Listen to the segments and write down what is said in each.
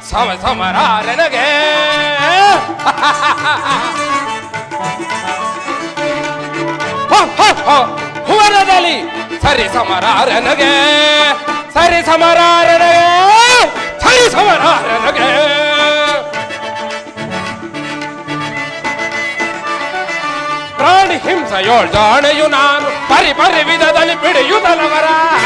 ಸಮ ಸಮರಾರನಗೆ ಹ, ಹ, ಹ, ಹುವರದಲ್ಲಿ ಸರಿ ಸಮರಾರನಗೆ ಸರಿ ಸಮರಾರನಗೆ ಸರಿ ಸಮರಾರನಗೆ ಪ್ರಾಣಿ ಹಿಂಸೆಯೋಳ್ ಜಾಣೆಯು ನಾನು ಪರಿ ಪರಿ ವಿಧದಲ್ಲಿ ಪಿಡಿಯುತ್ತಲವರ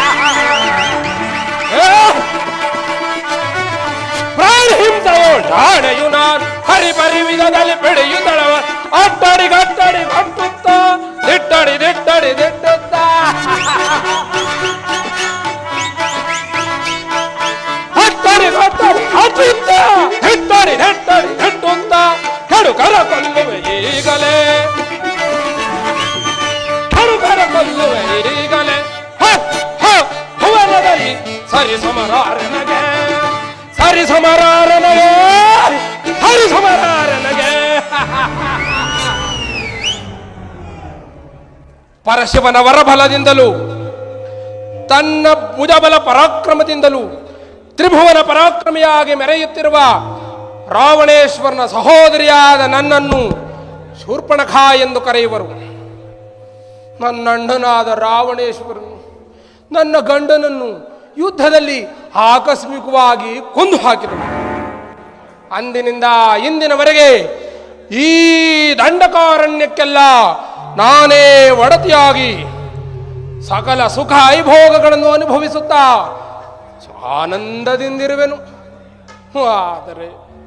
ಪ್ರಾಣಿ ಹಿಂಸೆಯೋಳ್ ಜಾಣೆಯು ನಾನು ಪರಿ ಪರಿ ವಿಧದಲ್ಲಿ ಪಿಡಿಯುತ್ತಲವ ಅಟ್ಟಡಿ ಗಟ್ಟಡಿ ಗಟ್ಟುತ್ತ ದಿಟ್ಟಡಿ ದಿಟ್ಟಡಿ ದಿಟ್ಟುತ್ತ ಹತ್ತಡಿ ಗಟ್ಟಡಿ ಹತ್ತುತ್ತ ದಿಟ್ಟಡಿ ದಿಟ್ಟಡಿ ದಿಟ್ಟುತ್ತ ಕೆಡು ಕರ ಕೊಲ್ಲುವೆ ಈಗಲೇ ಕರುಕರ ಕೊಲ್ಲುವೆ ಈಗಲೇ ಹ, ಹ, ಭುವನದಲ್ಲಿ ಸರಿ ಸಮರಾರನಗೆ ಸರಿ ಸಮರಾರನಗೆ ಹರಿ ಸಮರಾರನಗೆ ಪರಶಿವನ ವರಬಲದಿಂದಲೂ ತನ್ನ ಭುಜಬಲ ಪರಾಕ್ರಮದಿಂದಲೂ ತ್ರಿಭುವನ ಪರಾಕ್ರಮಿಯಾಗಿ ಮೆರೆಯುತ್ತಿರುವ ರಾವಣೇಶ್ವರನ ಸಹೋದರಿಯಾದ ನನ್ನನ್ನು ಶೂರ್ಪಣಖ ಎಂದು ಕರೆಯುವರು ನನ್ನ ಅಣ್ಣನಾದ ರಾವಣೇಶ್ವರನು ನನ್ನ ಗಂಡನನ್ನು ಯುದ್ಧದಲ್ಲಿ ಆಕಸ್ಮಿಕವಾಗಿ ಕೊಂದು ಹಾಕಿದನು ಅಂದಿನಿಂದ ಇಂದಿನವರೆಗೆ ಈ ದಂಡಕಾರಣ್ಯಕ್ಕೆಲ್ಲ ನಾನೇ ಒಡತಿಯಾಗಿ ಸಕಲ ಸುಖ ಐಭೋಗಗಳನ್ನು ಅನುಭವಿಸುತ್ತಾ ಆನಂದದಿಂದಿರುವೆನು ಆದರೆ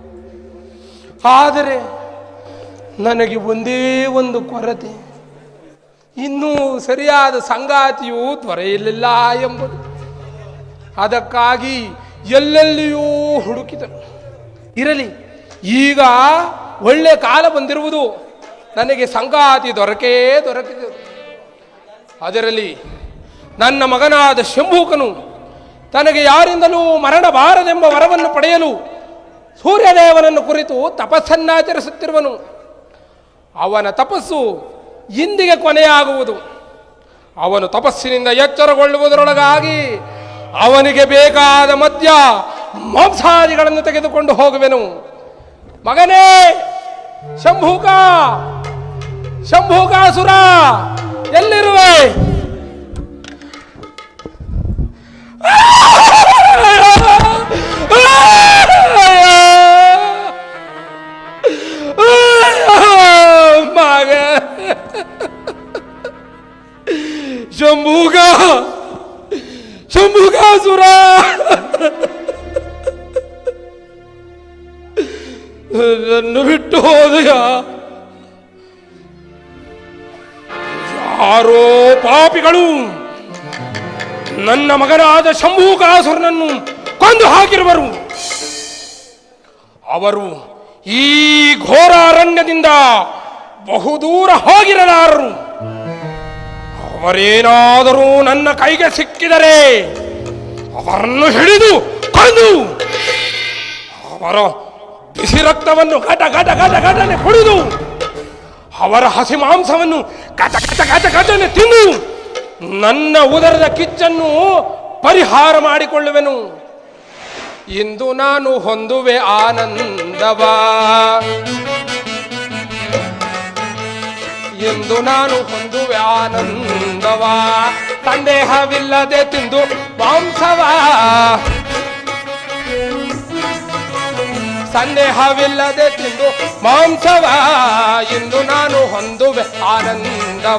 ಆದರೆ ನನಗೆ ಒಂದೇ ಒಂದು ಕೊರತೆ ಇನ್ನೂ ಸರಿಯಾದ ಸಂಗಾತಿಯು ದೊರೆಯಲಿಲ್ಲ ಎಂಬುದು ಅದಕ್ಕಾಗಿ ಎಲ್ಲೆಲ್ಲಿಯೂ ಹುಡುಕಿದನು ಇರಲಿ ಈಗ ಒಳ್ಳೆ ಕಾಲ ಬಂದಿರುವುದು ನನಗೆ ಸಂಗಾತಿ ದೊರಕೇ ದೊರಕಿದೆ ಅದರಲ್ಲಿ ನನ್ನ ಮಗನಾದ ಶಂಭೂಕನು ತನಗೆ ಯಾರಿಂದಲೂ ಮರಣಬಾರದೆಂಬ ವರವನ್ನು ಪಡೆಯಲು ಸೂರ್ಯದೇವನನ್ನು ಕುರಿತು ತಪಸ್ಸನ್ನಾಚರಿಸುತ್ತಿರುವನು ಅವನ ತಪಸ್ಸು ಇಂದಿಗೆ ಕೊನೆಯಾಗುವುದು ಅವನು ತಪಸ್ಸಿನಿಂದ ಎಚ್ಚರಗೊಳ್ಳುವುದರೊಳಗಾಗಿ ಅವನಿಗೆ ಬೇಕಾದ ಮದ್ಯ ಮಾಂಸಾದಿಗಳನ್ನು ತೆಗೆದುಕೊಂಡು ಹೋಗುವೆನು ಮಗನೇ ಶಂಭೂಕ ಶಂಭೂಕಾಸುರ ಎಲ್ಲಿರುವೆ ಮಗ ಶಂಭೂಗ ಶಂಭುಗಾಸುರ ನನ್ನ ಬಿಟ್ಟು ಹೋದಯ ಯಾರೋ ಪಾಪಿಗಳು ನನ್ನ ಮಗನಾದ ಶಂಭೂಕಾಸುರನನ್ನು ಕೊಂದು ಹಾಕಿರುವರು ಅವರು ಈ ಘೋರಾರಣ್ಯದಿಂದ ಬಹುದೂರ ಹೋಗಿರಲಾರರು ಅವರೇನಾದರೂ ನನ್ನ ಕೈಗೆ ಸಿಕ್ಕಿದರೆ ಅವರನ್ನು ಹಿಡಿದು ಕೊಂದು ಅವರ ಬಿಸಿ ರಕ್ತವನ್ನು ಘಟ ಘಟ ಘಟ ಘಟನೆ ಕುಡಿದು ಅವರ ಹಸಿ ಮಾಂಸವನ್ನು ಕಟ ಕಟ ಕಟ ಕಟನೆ ತಿಂದು ನನ್ನ ಉದರದ ಕಿಚ್ಚನ್ನು ಪರಿಹಾರ ಮಾಡಿಕೊಳ್ಳುವೆನು ಇಂದು ನಾನು ಹೊಂದುವೆ ಆನಂದವಾ ಎಂದು ನಾನು ಹೊಂದುವೆ ಆನಂದವ ಸಂದೇಹವಿಲ್ಲದೆ ತಿಂದು ಮಾಂಸವ ಸಂದೇಹವಿಲ್ಲದೆ ತಿಂದು ಮಾಂಸವ ಇಂದು ನಾನು ಹೊಂದುವೆ ಆನಂದವ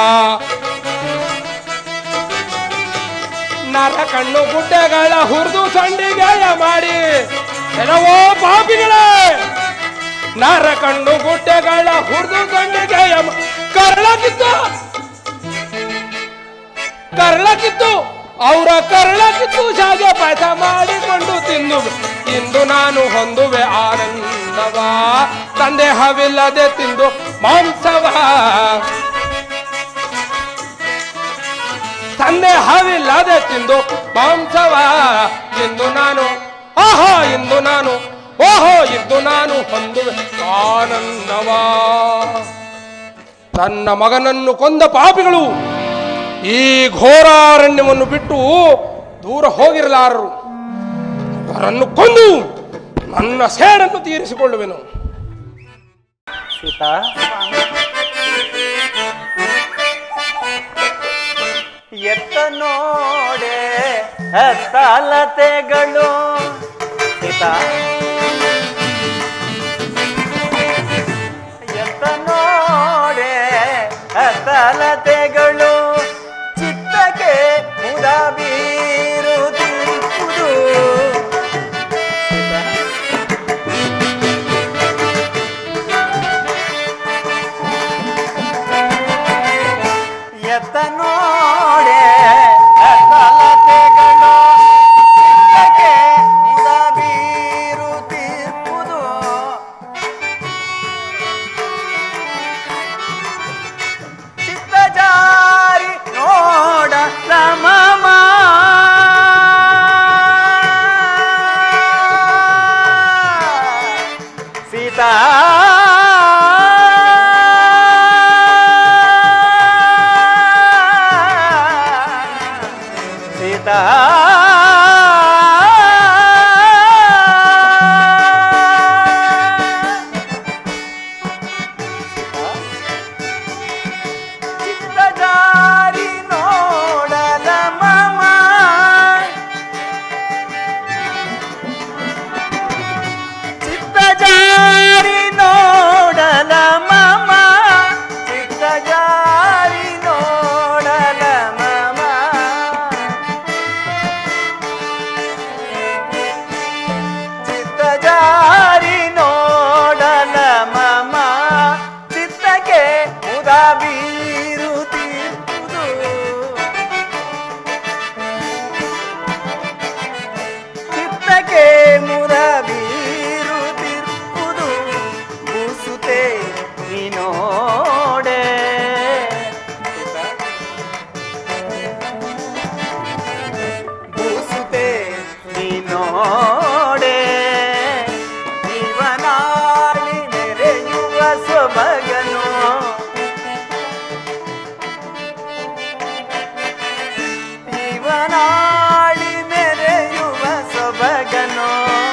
ನರ ಕಣ್ಣು ಗುಡ್ಡೆಗಳ ಹುರಿದು ಸಂಡಿಗೆಯ ಮಾಡಿ ಕೆಲವೋ ಪಾಪಿಗಳೇ ನರ ಕಣ್ಣು ಗುಡ್ಡೆಗಳ ಹುರಿದು ಸಂಡಿಗೆಯ ಮಾ- ಕರ್ಳಕಿತ್ತು ಕರ್ಳಕಿತ್ತು ಅವರ ಕರ್ಳಕಿತ್ತು ಶಾಗೆ ಪಾಠ ಮಾಡಿಕೊಂಡು ತಿಂದು ಇಂದು ನಾನು ಹೊಂದುವೆ ಆನಂದವ ಸಂದೇಹವಿಲ್ಲದೆ ತಿಂದು ಮಾಂಸವ ಸಂದೇಹವಿಲ್ಲದೆ ತಿಂದು ಮಾಂಸವ ಇಂದು ನಾನು ಆಹಾ ಇಂದು ನಾನು ಓಹೋ ಇಂದು ನಾನು ಹೊಂದುವೆ ಆನಂದವ ತನ್ನ ಮಗನನ್ನು ಕೊಂದ ಪಾಪಿಗಳು ಈ ಘೋರಾರಣ್ಯವನ್ನು ಬಿಟ್ಟು ದೂರ ಹೋಗಿರಲಾರರು ಅವರನ್ನು ಕೊಂದು ನನ್ನ ಸೇಡನ್ನು ತೀರಿಸಿಕೊಳ್ಳುವೆನು ಸೀತಾ ಎತ್ತ ನೋಡೆ ತಲತೆಗಳು ಸೀತಾ ಎತ್ತ ನೋಡೆ ತಲತೆಗಳು ಚಿತ್ತಕ್ಕೆ ಮುದ ಬೀರುತ್ತಿರುವುದು ಸೀತಾ ಎತ್ತ ನೋಡೆ ಕಲತೆಗಳು ಚಿತ್ತಕ್ಕೆ ಮುದ ಬೀರುತ್ತಿರುವುದು ಚಿತ್ತ ಜಾರಿ ನೋಡ ಸಮಮ ಸೀತಾ ಸೀತಾ ಚಿತ್ತ ಜಾರಿ ನೋಡಲ ಮಮ ಚಿತ್ತ ಜಾರಿ ನೋಡಲ ಮಮ ಚಿತ್ತ ಜಾರಿ ನೋಡಲ ಮಮ ಚಿತ್ತ ಜಾರಿ ನೋಡಲ ಮಮ ಚಿತ್ತಕ್ಕೆ ಮುದ ಬೀರುತ್ತಿರುವುದು ಚಿತ್ತಕ್ಕೆ ಮುದ ಬೀರುತ್ತಿರುವುದು ಬೂಸುತ್ತೆ ನೀನೋಡೆ ಬೂಸುತ್ತೆ ನೀನೋಡೆ ಜೀವನಾಳಿ ನೆರೆಯುವ ಸೊಬಗನು ಜೀವನಾಳಿ ಮೆರೆಯುವ ಸೊಬಗನು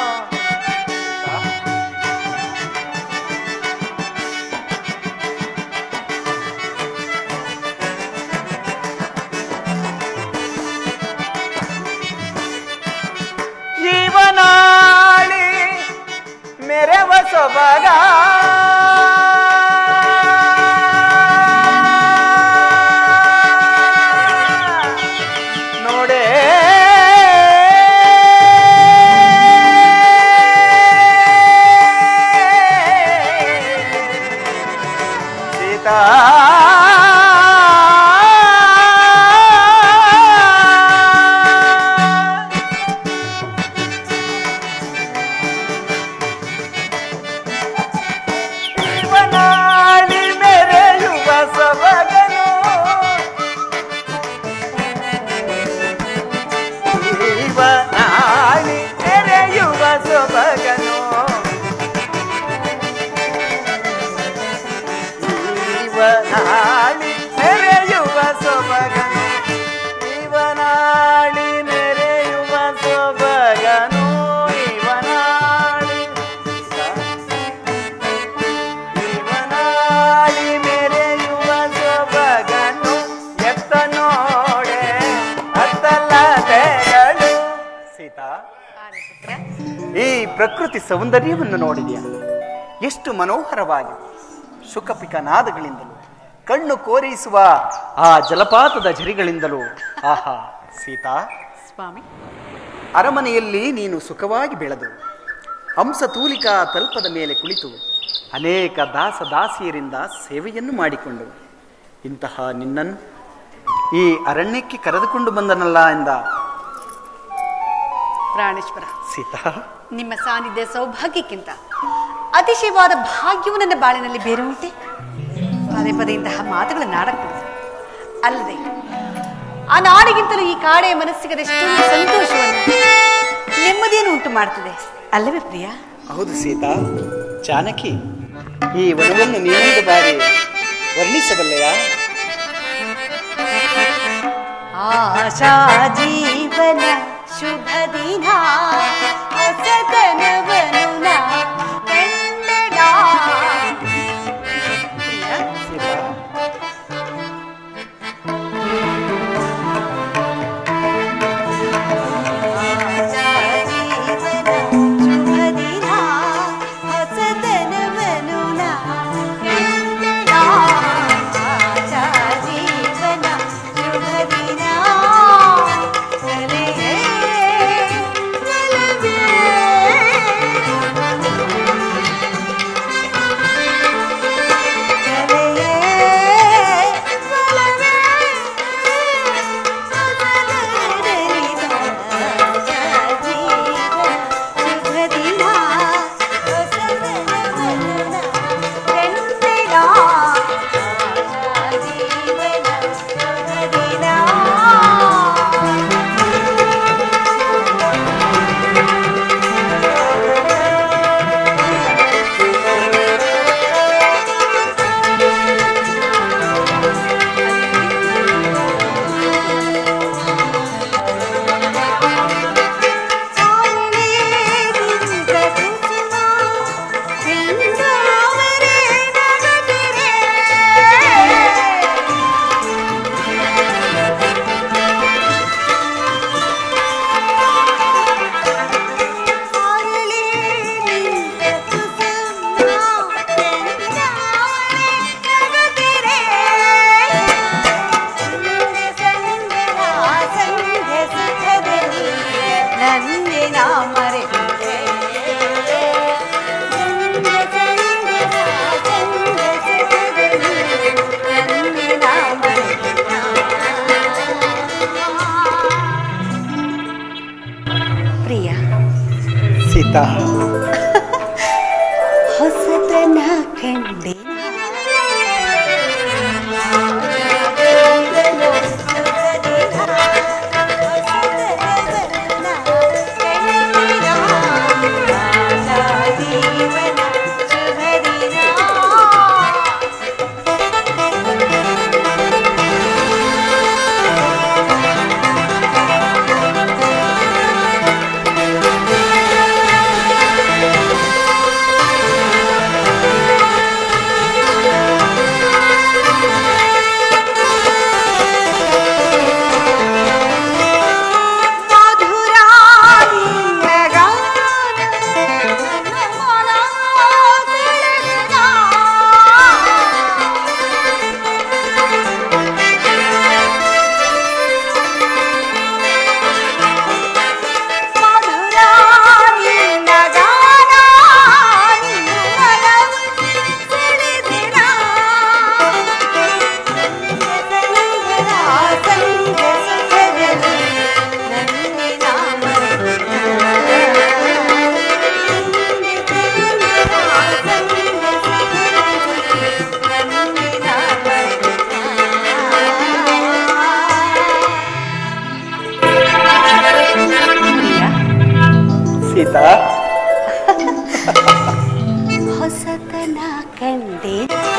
ಜೀವನಾಳಿ ಮೆರೆವ ಸೊಬಗ ನೋಡೆ ಸೀತಾ ಜೀವನಾಳಿ ಮೆರೆಯುವ ಸೊಬಗನು ಜೀವನಾಳಿ ಮೆರೆಯುವ ಸೊಬಗನು ಜೀವನಾಳಿ ಮೆರೆಯುವ ಸೊಬಗನು ಜೀವನಾಳಿ ಮೆರೆಯುವ ಸೊಬಗನು ಇವನಾಳಿ ಜೀವನಾಳಿ ಮೆರೆಯುವ ಸೊಬಗನು ಎತ್ತ ನೋಡೆ ಅತ್ತಲ್ಲದೆಗಳು ಸೀತಾ ಈ ಪ್ರಕೃತಿ ಸೌಂದರ್ಯವನ್ನು ನೋಡಿದೆಯಾ ಎಷ್ಟು ಮನೋಹರವಾಗಿ ಶುಕಪಿಕ ನಾದಗಳಿಂದಲೂ ಕಣ್ಣು ಕೋರೈಸುವ ಆ ಜಲಪಾತದ ಝರಿಗಳಿಂದಲೂ ಆಹಾ ಸೀತಾ ಸ್ವಾಮಿ ಅರಮನೆಯಲ್ಲಿ ನೀನು ಸುಖವಾಗಿ ಬೆಳೆದು ಹಂಸತೂಲಿಕಾ ತಲ್ಪದ ಮೇಲೆ ಕುಳಿತು ಅನೇಕ ದಾಸ ದಾಸಿಯರಿಂದ ಸೇವೆಯನ್ನು ಮಾಡಿಕೊಂಡು ಇಂತಹ ನಿನ್ನನ್ನು ಈ ಅರಣ್ಯಕ್ಕೆ ಕರೆದುಕೊಂಡು ಬಂದನಲ್ಲ ಎಂದ ಪ್ರಾಣೇಶ್ವರ ಸೀತಾ ನಿಮ್ಮ ಸಾನ್ನಿಧ್ಯ ಸೌಭಾಗ್ಯಕ್ಕಿಂತ ಅತಿಶಯವಾದ ಭಾಗ್ಯವು ನನ್ನ ಬಾಳಿನಲ್ಲಿ ಬೇರೆ ಉಂಟೆ ಪದೇ ಪದೇ ಇಂತಹ ಮಾತುಗಳನ್ನು ಆಡಕೂಡದು ಅಲ್ಲದೆ ಆ ನಾಡಿಗಿಂತಲೂ ಈ ಕಾಡೆಯ ಮನಸ್ಸಿಗೆ ಅದೆಷ್ಟೊಂದು ಸಂತೋಷವನ್ನು ನೆಮ್ಮದಿಯನ್ನು ಉಂಟು ಮಾಡ್ತದೆ ಅಲ್ಲವೇ ಪ್ರಿಯ ಹೌದು ಸೀತಾ ಜಾನಕಿ ಈ ವನವನ್ನು ನೀನೊಂದು ಬಾರಿ ವರ್ಣಿಸಬಲ್ಲೆಯಾ ಆಶಾ ಜೀವನ ಶುಭ ದಿನ ಹೊಸತನವನು ಸೀತಾ ಹೊಸತನ ಕಂಡೆ ಸೀತಾ ಹೊಸತನ ಕಂಡೆ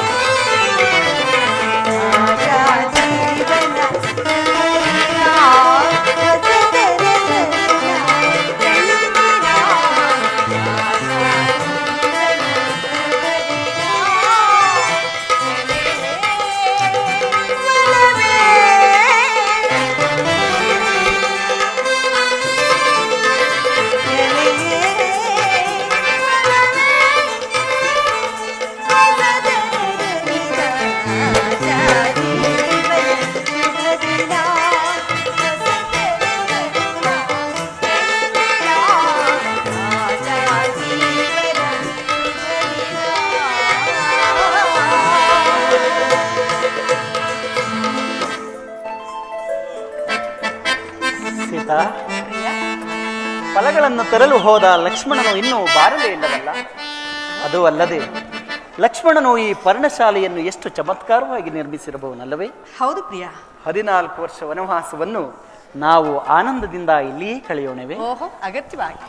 ಸೀತಾ ಫಲಗಳನ್ನು ತರಲು ಹೋದ ಲಕ್ಷ್ಮಣನು ಇನ್ನೂ ಬಾರಲೇ ಇಲ್ಲವಲ್ಲ ಅದು ಅಲ್ಲದೆ ಲಕ್ಷ್ಮಣನು ಈ ಪರ್ಣಶಾಲೆಯನ್ನು ಎಷ್ಟು ಚಮತ್ಕಾರವಾಗಿ ನಿರ್ಮಿಸಿರಬಹುದಲ್ಲವೇ ಹೌದು ಪ್ರಿಯ ಹದಿನಾಲ್ಕು ವರ್ಷ ವನವಾಸವನ್ನು ನಾವು ಆನಂದದಿಂದ ಇಲ್ಲಿಯೇ ಕಳೆಯೋಣವೇ ಓಹೋ ಅಗತ್ಯವಾಗಿ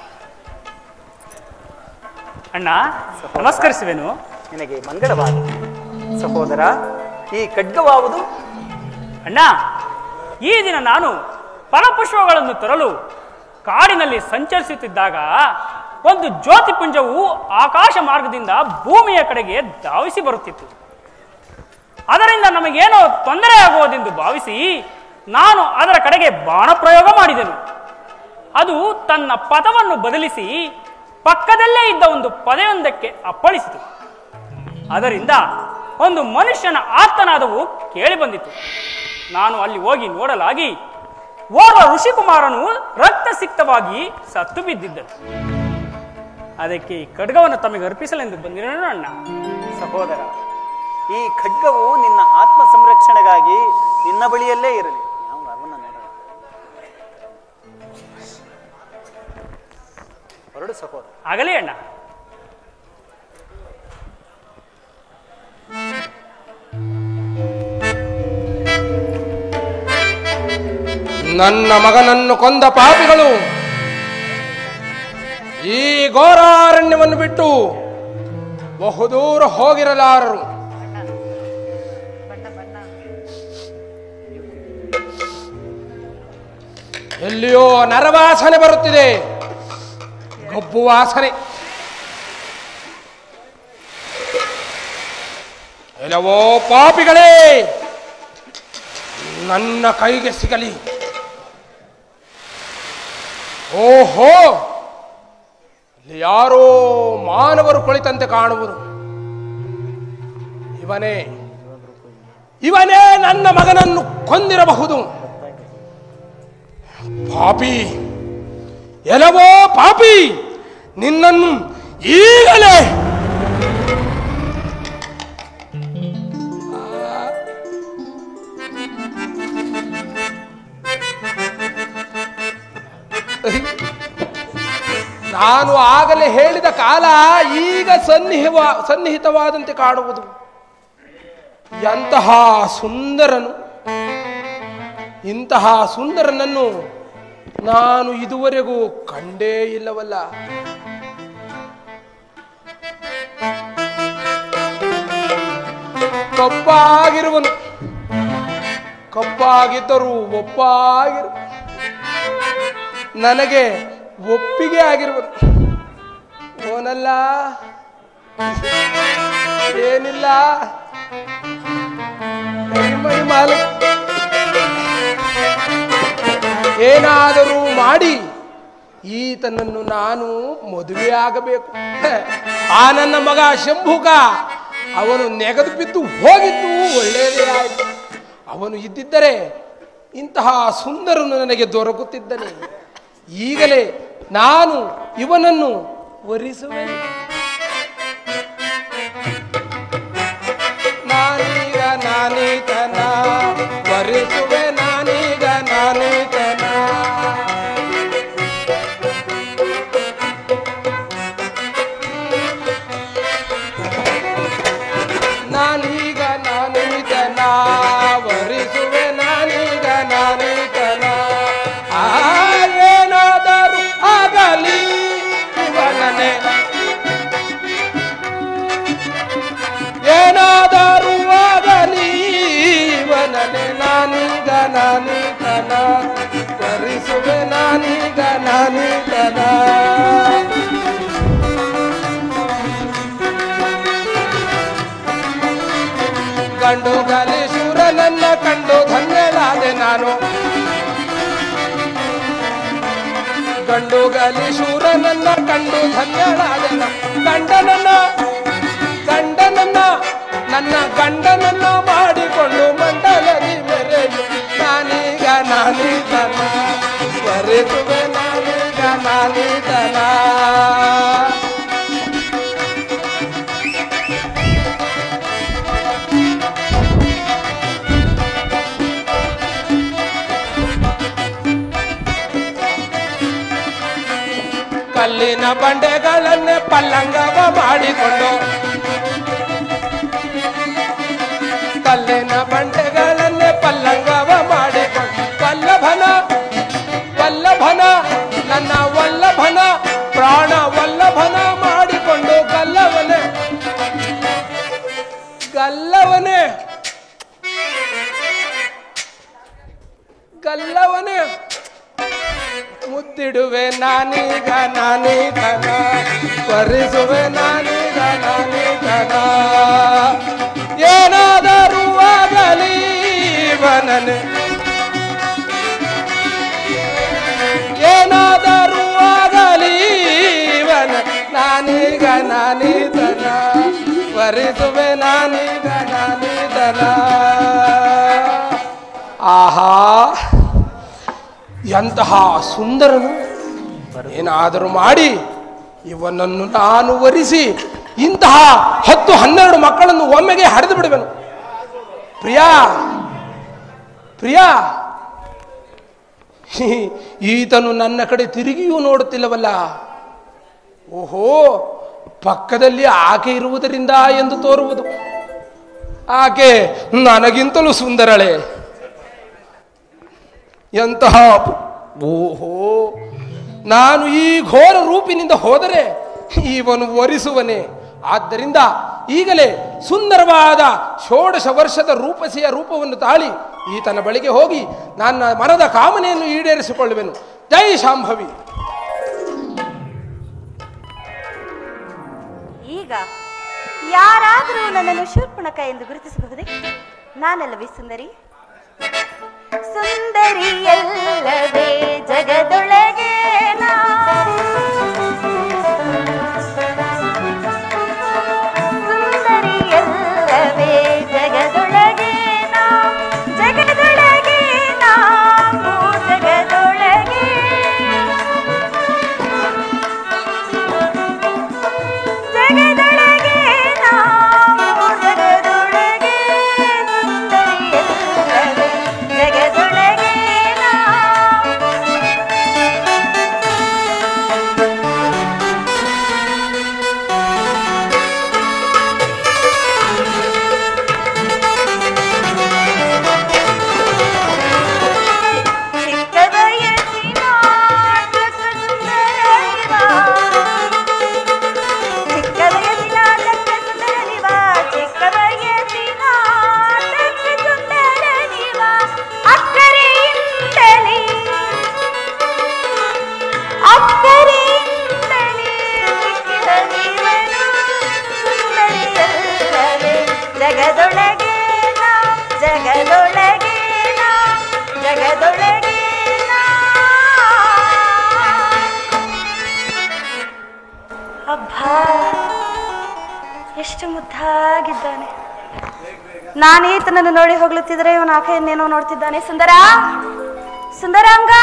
ಅಣ್ಣ ನಮಸ್ಕರಿಸುವೆನು ನಿನಗೆ ಮಂಗಳವಾದ ಸಹೋದರ ಈ ಖಡ್ಗವಾವುದು ಅಣ್ಣ ಈ ದಿನ ನಾನು ಫಲಪುಷ್ಪಗಳನ್ನು ತರಲು ಕಾಡಿನಲ್ಲಿ ಸಂಚರಿಸುತ್ತಿದ್ದಾಗ ಒಂದು ಜ್ಯೋತಿಪುಂಜವು ಆಕಾಶ ಮಾರ್ಗದಿಂದ ಭೂಮಿಯ ಕಡೆಗೆ ಧಾವಿಸಿ ಬರುತ್ತಿತ್ತು ಅದರಿಂದ ನಮಗೇನೋ ತೊಂದರೆ ಆಗುವುದೆಂದು ಭಾವಿಸಿ ನಾನು ಅದರ ಕಡೆಗೆ ಬಾಣ ಪ್ರಯೋಗ ಮಾಡಿದೆನು ಅದು ತನ್ನ ಪಥವನ್ನು ಬದಲಿಸಿ ಪಕ್ಕದಲ್ಲೇ ಇದ್ದ ಒಂದು ಪದೆಯೊಂದಕ್ಕೆ ಅಪ್ಪಳಿಸಿತು ಅದರಿಂದ ಒಂದು ಮನುಷ್ಯನ ಆರ್ತನಾದವು ಕೇಳಿಬಂದಿತು ನಾನು ಅಲ್ಲಿ ಹೋಗಿ ನೋಡಲಾಗಿ ಓರ್ವ ಋಷಿಕುಮಾರನು ರಕ್ತಸಿಕ್ತವಾಗಿ ಸತ್ತು ಬಿದ್ದಿದ್ದನು ಅದಕ್ಕೆ ಈ ಖಡ್ಗವನ್ನು ತಮಗೆ ಅರ್ಪಿಸಲೆಂದು ಬಂದಿರೋಣ ಅಣ್ಣ ಸಹೋದರ ಈ ಖಡ್ಗವು ನಿನ್ನ ಆತ್ಮ ಸಂರಕ್ಷಣೆಗಾಗಿ ನಿನ್ನ ಬಳಿಯಲ್ಲೇ ಇರಲಿ ನಾವು ಅವನ್ನ ನೋಡೋಣ. ಹೊರಡು ಸಹೋದರ ಆಗಲಿ ಅಣ್ಣ ನನ್ನ ಮಗನನ್ನು ಕೊಂದ ಪಾಪಿಗಳು ಈ ಘೋರಾರಣ್ಯವನ್ನು ಬಿಟ್ಟು ಬಹುದೂರ ಹೋಗಿರಲಾರರು ಎಲ್ಲಿಯೋ ನರವಾಸನೆ ಬರುತ್ತಿದೆ ಗಬ್ಬು ವಾಸನೆ ಎಲ್ಲವೋ ಪಾಪಿಗಳೇ ನನ್ನ ಕೈಗೆ ಸಿಗಲಿ ಓಹೋ ಇಲ್ಲಿ ಯಾರೋ ಮಾನವರು ಕುಳಿತಂತೆ ಕಾಣುವರು ಇವನೇ ಇವನೇ ನನ್ನ ಮಗನನ್ನು ಕೊಂದಿರಬಹುದು ಪಾಪಿ ಎಲವೋ ಪಾಪಿ ನಿನ್ನನ್ನು ಈಗಲೇ ನಾನು ಆಗಲೇ ಹೇಳಿದ ಕಾಲ ಈಗ ಸನ್ನಿಹಿವ ಸನ್ನಿಹಿತವಾದಂತೆ ಕಾಣುವುದು ಎಂತಹ ಸುಂದರನು ಇಂತಹ ಸುಂದರನನ್ನು ನಾನು ಇದುವರೆಗೂ ಕಂಡೇ ಇಲ್ಲವಲ್ಲ ಕಪ್ಪಾಗಿರುವನು ಕಪ್ಪಾಗಿದ್ದರೂ ಒಪ್ಪಾಗಿರು ನನಗೆ ಒಪ್ಪಿಗೆ ಆಗಿರುವುದು ಓನಲ್ಲ ಏನಿಲ್ಲ ಮೈ ಮೈ ಮಾಲ ಏನಾದರೂ ಮಾಡಿ ಈತನನ್ನು ನಾನು ಮದುವೆ ಆಗಬೇಕು ಹೆ, ಆ ನನ್ನ ಮಗ ಶಂಭುಕ ಅವನು ನೆಗೆದು ಬಿದ್ದು ಹೋಗಿದ್ದು ಒಳ್ಳೆಯದೇ ಆಯಿತು ಅವನು ಇದ್ದಿದ್ದರೆ ಇಂತಹ ಸುಂದರನು ನನಗೆ ದೊರಕುತ್ತಿದ್ದನೆ ಈಗಲೇ ನಾನು ಇವನನ್ನು ವರಿಸುವೆನು ನಾನೀಗ ನಾನೀತನ ವರಿಸುವೆ ನಾನೀಗ ನಾನೀತನ ನಾನೀಗ ನಾನೀತನ ವರಿಸುವೆ ನಾನೀಗ ನಾನೀತನ ಆ ಏನಾದರೂ ಆಗಲಿ ಇವನನೆ ಏನಾದರೂ ಆಗಲಿ ಇವನನೆ ನಾನೀಗ ನಾನೀತನ ವರಿಸುವೆ ನಾನೀಗ ನಾನೀತನ ಗಂಡು ಗಲೇಶೂರನನ್ನ ಕಂಡು ಧನ್ಯಳಾದೆ ನಾನು ಗಂಡು ಗಲೇಶೂರನನ್ನ ಕಂಡು ಧನ್ಯಳಾದೆ ನಾನು ಗಂಡನನ್ನ ಗಂಡನನ್ನ ನನ್ನ ಗಂಡನನ್ನ ಮಾಡಿಕೊಂಡು ಮಂಡಲದಿ ಮೆರೆಯು ನಾನೀಗ ನಾನೀತನ ಬರೆದುವೆ ನಾನೀಗ ನಾನೀತನ ಕಲ್ಲಿನ ಬಂಡೆಗಳನ್ನೇ ಪಲ್ಲಂಗವ ಮಾಡಿಕೊಂಡು ಕಲ್ಲಿನ ಬಂಡೆಗಳನ್ನೇ ಪಲ್ಲಂಗವ ಮಾಡಿಕೊಂಡು ವಲ್ಲಭನ ವಲ್ಲಭನ ನನ್ನ ವಲ್ಲಭನ ಪ್ರಾಣ ವಲ್ಲಭನ ಮಾಡಿಕೊಂಡು ಗಲ್ಲವನೇ ಗಲ್ಲವನೇ ಗಲ್ಲವನೇ ಮುತ್ತಿಡುವೆ ನಾನೀಗ ನಾನೀಗನ ಪರಿಸುವೆ ನಾನೀಗ ನಾನೀಗನ ಏನಾದರೂ ಆಗಲಿ ಇವನನೆ ಏನಾದರೂ ಆಗಲಿ ಇವನ ನಾನೀಗ ನಾನೀತನ ವರಿಸುವೆ ನಾನೀಗ ನಾನೀತನ ಆಹಾ ಎಂತಹ ಸುಂದರನು ಏನಾದರೂ ಮಾಡಿ ಇವನನ್ನು ನಾನು ವರಿಸಿ ಇಂತಹ ಹತ್ತು ಹನ್ನೆರಡು ಮಕ್ಕಳನ್ನು ಒಮ್ಮೆಗೆ ಹಡೆದು ಬಿಡುವೆನು ಪ್ರಿಯಾ ಪ್ರಿಯಾ ಹಿ, ಈತನು ನನ್ನ ಕಡೆ ತಿರುಗಿಯೂ ನೋಡುತ್ತಿಲ್ಲವಲ್ಲ ಓಹೋ ಪಕ್ಕದಲ್ಲಿ ಆಕೆ ಇರುವುದರಿಂದ ಎಂದು ತೋರುವುದು ಆಕೆ ನನಗಿಂತಲೂ ಸುಂದರಳೆ ಎಂತಹ ಓಹೋ ನಾನು ಈ ಘೋರ ರೂಪಿನಿಂದ ಹೋದರೆ ಇವನು ವರಿಸುವನೆ ಆದ್ದರಿಂದ ಈಗಲೇ ಸುಂದರವಾದ ಷೋಡಶ ವರ್ಷದ ರೂಪಸಿಯ ರೂಪವನ್ನು ತಾಳಿ ಈತನ ಬಳಿಗೆ ಹೋಗಿ ನನ್ನ ಮನದ ಕಾಮನೆಯನ್ನು ಈಡೇರಿಸಿಕೊಳ್ಳುವೆನು ಜೈ ಶಾಂಭವಿ ಈಗ ಯಾರಾದರೂ ನನ್ನನ್ನು ಶೂರ್ಪಣಕ ಎಂದು ಗುರುತಿಸಬಹುದೇ ನಾನಲ್ಲವೇ ಸುಂದರಿ ಸುಂದರಿಯಲ್ಲವೇ ಜಗದೊಳಗೆ ನಾ ಸುಂದರಿಯಲ್ಲವೇ ಜಗದೊಳಗೆ ನಾ ಜಗದೊಳಗೆ ನಾವು ಜಗದೊಳಗೆ ಜಗದೊಳಗೆ ನಾವು ಜಗದೊಳಗೆ ಸುಂದರಿಯಲ್ಲವೇ ನೋಡುತ್ತಿದ್ದಾನೆ ನಾನು ಈತನನ್ನು ನೋಡಿ ಹೋಗ್ಲುತ್ತಿದ್ರೆ ಇವನು ಆಕೆಯನ್ನೇನೋ ನೋಡ್ತಿದ್ದಾನೆ ಸುಂದರ ಸುಂದರಾಂಗ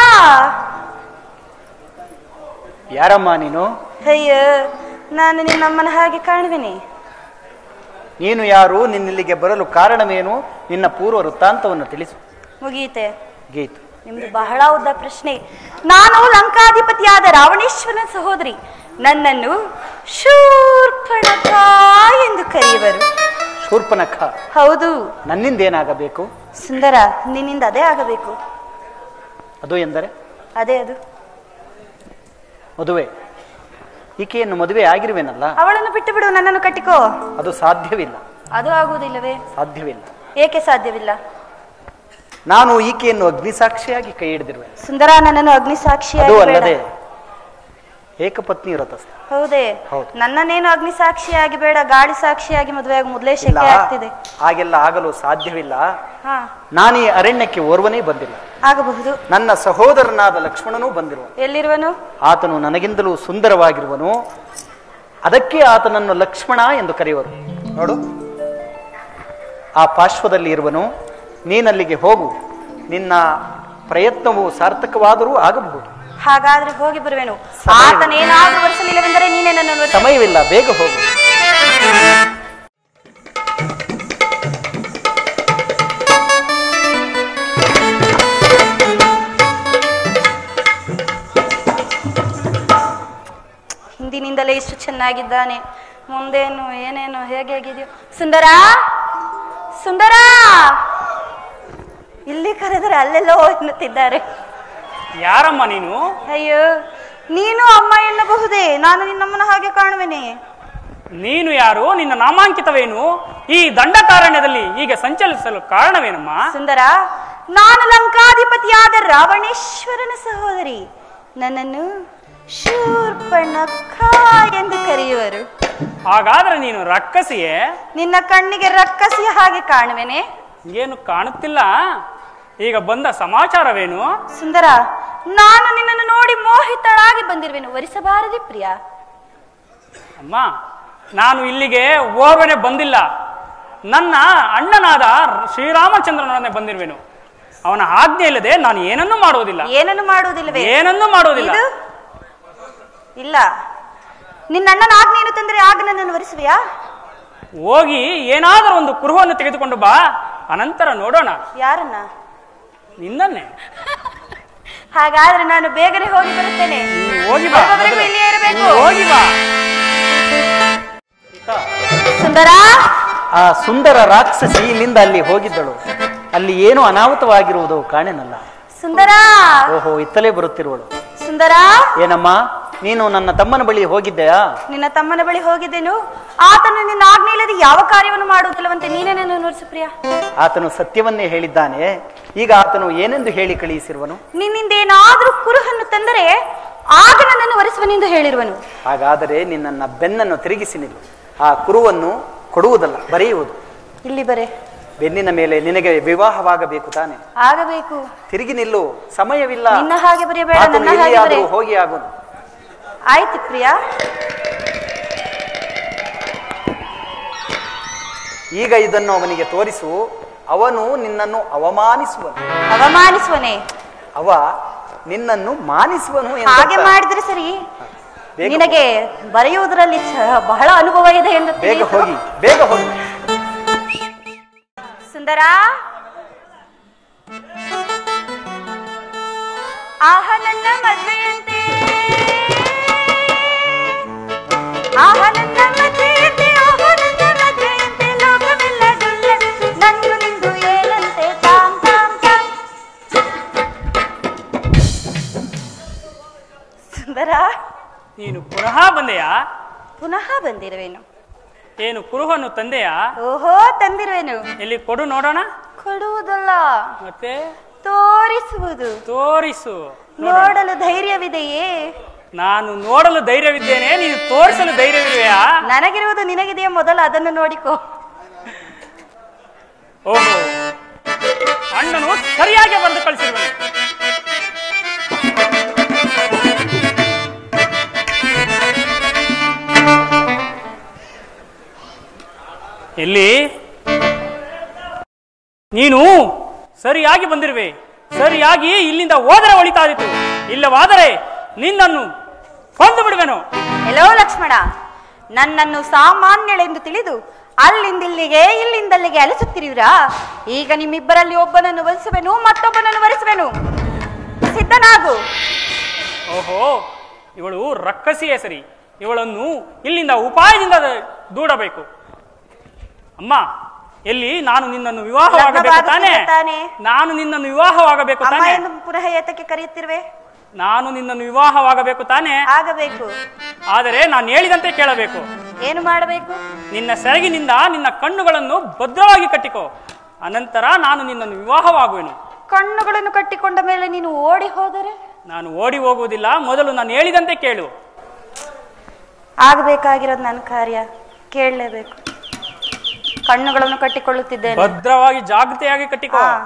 ಯಾರಮ್ಮ ನೀನು ಅಯ್ಯ ನಾನು ನಿನ್ನಮ್ಮನ ಹಾಗೆ ಕಾಣುವಿನಿ ನೀನು ಯಾರು ನಿನ್ನಿಲ್ಲಿಗೆ ಬರಲು ಕಾರಣವೇನು ನಿನ್ನ ಪೂರ್ವ ವೃತ್ತಾಂತವನ್ನು ತಿಳಿಸು ಮುಗಿಯಿತೆ ಗೀತು ನಿಮ್ದು ಬಹಳ ಉದ್ದ ಪ್ರಶ್ನೆ ನಾನು ಲಂಕಾಧಿಪತಿಯಾದ ರಾವಣೇಶ್ವರನ ಸಹೋದರಿ ನನ್ನನ್ನು ಶೂರ್ಪಣಕ ಎಂದು ಕರೆಯುವರು ಶೂರ್ಪನಖ ಹೌದು ನನ್ನಿಂದೇನಾಗಬೇಕು ಸುಂದರ ನಿನ್ನಿಂದ ಅದೇ ಆಗಬೇಕು ಅದು ಎಂದರೆ ಅದೇ ಅದು ಮದುವೆ ಈಕೆಯನ್ನು ಮದುವೆ ಆಗಿರುವೆನಲ್ಲ ಅವಳನ್ನು ಬಿಟ್ಟು ಬಿಡು ನನ್ನನ್ನು ಕಟ್ಟಿಕೋ ಅದು ಸಾಧ್ಯವಿಲ್ಲ ಅದು ಆಗುವುದಿಲ್ಲವೇ ಸಾಧ್ಯವಿಲ್ಲ ಏಕೆ ಸಾಧ್ಯವಿಲ್ಲ ನಾನು ಈಕೆಯನ್ನು ಅಗ್ನಿಸಾಕ್ಷಿಯಾಗಿ ಕೈ ಹಿಡಿದಿರುವೆ ಸುಂದರ ನನ್ನನ್ನು ಅಗ್ನಿ ಅದು ಸಾಕ್ಷಿಯಾಗಿ ಅಲ್ಲದೆ ಬೇಡ. ಏಕಪತ್ನಿ ವ್ರತಸ್ಥ ಹೌದೇ ಹೌದು. ನನ್ನನ್ನೇನು ಅಗ್ನಿ ಸಾಕ್ಷಿಯಾಗಿ ಬೇಡ ಗಾಳಿ ಸಾಕ್ಷಿಯಾಗಿ ಮದುವೆಯಾಗಿ ಮೊದಲೇ ಇಲ್ಲ ಶೆಕೆ ಆಗ್ತಿದೆ ಹಾಗೆಲ್ಲ ಆಗಲು ಸಾಧ್ಯವಿಲ್ಲ ಹಾ ನಾನು ಈ ಅರಣ್ಯಕ್ಕೆ ಓರ್ವನೇ ಬಂದಿಲ್ಲ ಆಗಬಹುದು ನನ್ನ ಸಹೋದರನಾದ ಲಕ್ಷ್ಮಣನೂ ಬಂದಿರುವ ಎಲ್ಲಿರುವನು ಆತನು ನನಗಿಂತಲೂ ಸುಂದರವಾಗಿರುವನು ಅದಕ್ಕೆ ಆತನನ್ನು ಲಕ್ಷ್ಮಣ ಎಂದು ಕರೆಯುವರು ನೋಡು ಆ ಪಾರ್ಶ್ವದಲ್ಲಿ ಇರುವನು ನೀನಲ್ಲಿಗೆ ಹೋಗು ನಿನ್ನ ಪ್ರಯತ್ನವು ಸಾರ್ಥಕವಾದರೂ ಆಗಬಹುದು ಹಾಗಾದ್ರೆ ಹೋಗಿ ಬರುವೆನು ಸಮಯ- ಆತನೇನಾದ್ರೂ ವರ್ಷಲಿಲ್ಲವೆಂದರೆ ನೀನೇ ನನ್ನನ್ನು ಒತ್ತೆ- ಸಮಯವಿಲ್ಲ ಬೇಗ ಹೋಗು ಹಿಂದಿನಿಂದಲೇ ಇಷ್ಟು ಚೆನ್ನಾಗಿದ್ದಾನೆ ಮುಂದೇನು ಏನೇನು ಹೇಗೆ ಹೇಗಿದೆಯೋ ಸುಂದರ ಸುಂದರ ಇಲ್ಲಿ ಕರೆದರೆ ಅಲ್ಲೆಲ್ಲೋ ಎನ್ನುತ್ತಿದ್ದಾರೆ ಯಾರಮ್ಮ ನೀನು ಅಯ್ಯೋ ನೀನು ಅಮ್ಮ ಎನ್ನಬಹುದೇ ನಾನು ನಿನ್ನಮ್ಮನ ಹಾಗೆ ಕಾಣುವೆನೆ ನೀನು ಯಾರು ನಿನ್ನ ನಾಮಾಂಕಿತವೇನು ಈ ದಂಡಕಾರಣ್ಯದಲ್ಲಿ ಹೀಗೆ ಸಂಚಲಿಸಲು ಕಾರಣವೇನಮ್ಮ ಸುಂದರ ನಾನು ಲಂಕಾಧಿಪತಿಯಾದ ರಾವಣೇಶ್ವರನ ಸಹೋದರಿ ನನ್ನನ್ನು ಶೂರ್ಪಣಖ ಎಂದು ಕರೆಯುವರು ಹಾಗಾದ್ರೆ ನೀನು ರಕ್ಕಸಿಯೇ ನಿನ್ನ ಕಣ್ಣಿಗೆ ರಕ್ಕಸಿಯ ಹಾಗೆ ಕಾಣುವೆನೆ ಏನು ಕಾಣುತ್ತಿಲ್ಲ ಈಗ ಬಂದ ಸಮಾಚಾರವೇನು ಸುಂದರ ನಾನು ನಿನ್ನನ್ನು ನೋಡಿ ಮೋಹಿತಳಾಗಿ ಬಂದಿರುವೆನು ವರಿಸಬಾರದೆ ಪ್ರಿಯ ಅಮ್ಮ ನಾನು ಇಲ್ಲಿಗೆ ಓರ್ವನೆ ಬಂದಿಲ್ಲ ನನ್ನ ಅಣ್ಣನಾದ ಶ್ರೀರಾಮಚಂದ್ರನೊಡನೆ ಬಂದಿರುವೆನು ಅವನ ಆಜ್ಞೆ ಇಲ್ಲದೆ ನಾನು ಏನನ್ನೂ ಮಾಡುವುದಿಲ್ಲ ಏನನ್ನು ಮಾಡುವುದಿಲ್ಲವೇ ಏನನ್ನೂ ಮಾಡುವುದಿಲ್ಲ ಇದು? ಇಲ್ಲ ನಿನ್ನ ಅಣ್ಣನ ಆಜ್ಞೆಯನ್ನು ತಂದರೆ ಆಗ ನನ್ನನ್ನು ವರಿಸುವೆಯಾ ಹೋಗಿ ಏನಾದರೂ ಒಂದು ಕುರುಹನ್ನು ತೆಗೆದುಕೊಂಡು ಬಾ ಅನಂತರ ನೋಡೋಣ ಯಾರನ್ನ ನಿನ್ನನ್ನೇ ಹಾಗಾದ್ರೆ ನಾನು ಬೇಗನೆ ಹೋಗಿ ಬರುತ್ತೇನೆ ನೀನು ಹೋಗಿ ಬಾ ಒಬ್ಬೊಬ್ಬರಿಗೂ ಇಲ್ಲಿಯೇ ಇರಬೇಕು ನೀನು ಹೋಗಿ ಬಾ ಸುಂದರ ಆ ಸುಂದರ ರಾಕ್ಷಸಿ ಇಲ್ಲಿಂದ ಅಲ್ಲಿ ಹೋಗಿದ್ದಳು ಅಲ್ಲಿ ಏನು ಅನಾಹುತವಾಗಿರುವುದು ಕಾಣೆನಲ್ಲ ಸುಂದರ ಓಹೋ ಇತ್ತಲೇ ಬರುತ್ತಿರುವಳು ಸುಂದರ ಏನಮ್ಮ ನೀನು ನನ್ನ ತಮ್ಮನ ಬಳಿ ಹೋಗಿದ್ದೆಯಾ ನಿನ್ನ ತಮ್ಮನ ಬಳಿ ಹೋಗಿದ್ದೇನು ಆತನು ನಿನ್ನ ಆಜ್ಞೆ ಇಲ್ಲದೆ ಯಾವ ಕಾರ್ಯವನ್ನು ಮಾಡುವುದಿಲ್ಲವಂತೆ ನೀನೇ ನನ್ನ ನೋಡಿಸು ಪ್ರಿಯ ಆತನು ಸತ್ಯವನ್ನೇ ಹೇಳಿದ್ದಾನೆ ಈಗ ಆತನು ಏನೆಂದು ಹೇಳಿ ಕಳುಹಿಸಿರುವನು ನಿನ್ನಿಂದ ಏನಾದ್ರೂ ಕುರುಹನ್ನು ತಂದರೆ ಆಗ ನನ್ನನ್ನು ವರಿಸುವನೆಂದು ಹೇಳಿರುವನು ಹಾಗಾದರೆ ನಿನ್ನನ್ನ ಬೆನ್ನನ್ನು ತಿರುಗಿಸಿ ನಿಲ್ಲು ಆ ಕುರುವನ್ನು ಕೊಡುವುದಲ್ಲ ಬರೆಯುವುದು ಇಲ್ಲಿ ಬರೆ ಬೆನ್ನಿನ ಮೇಲೆ ನಿನಗೆ ವಿವಾಹವಾಗಬೇಕು ತಾನೆ ಆಗಬೇಕು ತಿರುಗಿ ನಿಲ್ಲು ಸಮಯವಿಲ್ಲ ನಿನ್ನ ಹಾಗೆ ಬರೆಯಬೇಡ ಆತನು ನನ್ನ ಹಾಗೆ ಎಲ್ಲಿಯಾದರೂ ಬರೆ ಹೋಗಿ ಆಗುನು ಆಯ್ತು ಪ್ರಿಯ ಈಗ ಇದನ್ನು ಅವನಿಗೆ ತೋರಿಸು ಅವನು ನಿನ್ನನ್ನು ಅವಮಾನಿಸುವನು ಅವಮಾನಿಸುವನೆ ಅವ ನಿನ್ನನ್ನು ಮಾನಿಸುವನು ಎಂದರ್ಥ. ಹಾಗೆ ಮಾಡಿದ್ರೆ ಸರಿ ಬೇಗ ನಿನಗೆ ಬರೆಯುವುದರಲ್ಲಿ ಚ- ಬಹಳ ಅನುಭವ ಇದೆ ಎಂದು ಬೇಗ ತಿಳಿಯಿತು. ಹೋಗಿ ಬೇಗ ಹೋಗಿ ಸುಂದರ ಆಹ ನನ್ನ ಮದುವೆಯಂತೆ ಆಹ ನನ್ನ ಮದುವೆಯಂತೆ ಆಹ ನನ್ನ ಮದುವೆಯಂತೆ ಲೋಕವೆಲ್ಲ ಡುಲ್ಲೆ ನಂದು ನಿಂದು ಏನಂತೆ ತಾಮ್ ತಾಮ್ ತಾಮ್ ಸುಂದರ ನೀನು ಪುನಃ ಬಂದೆಯಾ ಪುನಃ ಬಂದಿರುವೆನು ಏನು ಕುರುಹನ್ನು ತಂದೆಯಾ ಓಹೋ ತಂದಿರುವೆನು ಎಲ್ಲಿ ಕೊಡು ನೋಡೋಣ ಕೊಡುವುದಲ್ಲ ಮತ್ತೆ ತೋರಿಸುವುದು ತೋರಿಸು ನೋಡೋಣ. ನೋಡಲು ಧೈರ್ಯವಿದೆಯೇ ನಾನು ನೋಡಲು ಧೈರ್ಯವಿದ್ದೇನೆ ನೀನು ತೋರಿಸಲು ಧೈರ್ಯವಿದೆಯಾ ನನಗಿರುವುದು ನಿನಗಿದೆಯಾ ಮೊದಲು ಅದನ್ನು ನೋಡಿಕೋ ಓಹೋ ಅಣ್ಣನು ಸರಿಯಾಗಿ ಬಂದು ಕಳಿಸಿರುವನು ಎಲ್ಲಿ ನೀನು ಸರಿಯಾಗಿ ಬಂದಿರುವೆ ಸರಿಯಾಗಿ ಇಲ್ಲಿಂದ ಹೋದರೆ ಒಳಿತಾದಿತು ಇಲ್ಲವಾದರೆ ನಿನ್ನನ್ನು ಕೊಂದು ಬಿಡುವೆನು ಎಲ್ಲೋ ಲಕ್ಷ್ಮಣ ನನ್ನನ್ನು ಸಾಮಾನ್ಯಳೆಂದು ತಿಳಿದು ಅಲ್ಲಿಂದಿಲ್ಲಿಗೆ ಇಲ್ಲಿಂದಲ್ಲಿಗೆ ಅಲಿಸುತ್ತಿರುವಿರಾ ಈಗ ನಿಮ್ಮಿಬ್ಬರಲ್ಲಿ ಒಬ್ಬನನ್ನು ವರಿಸುವೆನು ಮತ್ತೊಬ್ಬನನ್ನು ವರಿಸುವೆನು ಸಿದ್ಧನಾಗು ಓಹೋ ಇವಳು ರಕ್ಕಸಿಯೇ ಸರಿ ಇವಳನ್ನು ಇಲ್ಲಿಂದ ಉಪಾಯದಿಂದ ದೂಡಬೇಕು ಅಮ್ಮ ಎಲ್ಲಿ ನಾನು ನಿನ್ನನ್ನು ವಿವಾಹವಾಗಬೇಕು ತಾನೇ ಲಗ್ನವಾಗುತ್ತಿದೆ ತಾನೇ? ನಾನು ನಿನ್ನನ್ನು ವಿವಾಹವಾಗಬೇಕು ಅಮ್ಮ ತಾನೇ ಎಂದು ಪುನಃ ಏತಕ್ಕೆ ಕರೆಯುತ್ತಿರುವೆ ನಾನು ನಿನ್ನನ್ನು ವಿವಾಹವಾಗಬೇಕು ತಾನೇ ಆಗಬೇಕು ಆದರೆ ನಾನು ಹೇಳಿದಂತೆ ಕೇಳಬೇಕು ಏನು ಮಾಡಬೇಕು ನಿನ್ನ ಸೆರಗಿನಿಂದ ನಿನ್ನ ಕಣ್ಣುಗಳನ್ನು ಭದ್ರವಾಗಿ ಕಟ್ಟಿಕೋ ಅನಂತರ ನಾನು ನಿನ್ನನ್ನು ವಿವಾಹವಾಗುವೆನು ಕಣ್ಣುಗಳನ್ನು ಕಟ್ಟಿಕೊಂಡ ಮೇಲೆ ನೀನು ಓಡಿ ಹೋದರೆ ನಾನು ಓಡಿ ಹೋಗುವುದಿಲ್ಲ ಮೊದಲು ನಾನು ಹೇಳಿದಂತೆ ಕೇಳು ಆಗಬೇಕಾಗಿರೋದು ನನ್ನ ಕಾರ್ಯ ಕೇಳಲೇಬೇಕು ಕಣ್ಣುಗಳನ್ನು ಕಟ್ಟಿಕೊಳ್ಳುತ್ತಿದ್ದೇನೆ ಭದ್ರವಾಗಿ ಜಾಗೃತೆಯಾಗಿ ಕಟ್ಟಿಕೋ ಹಾ.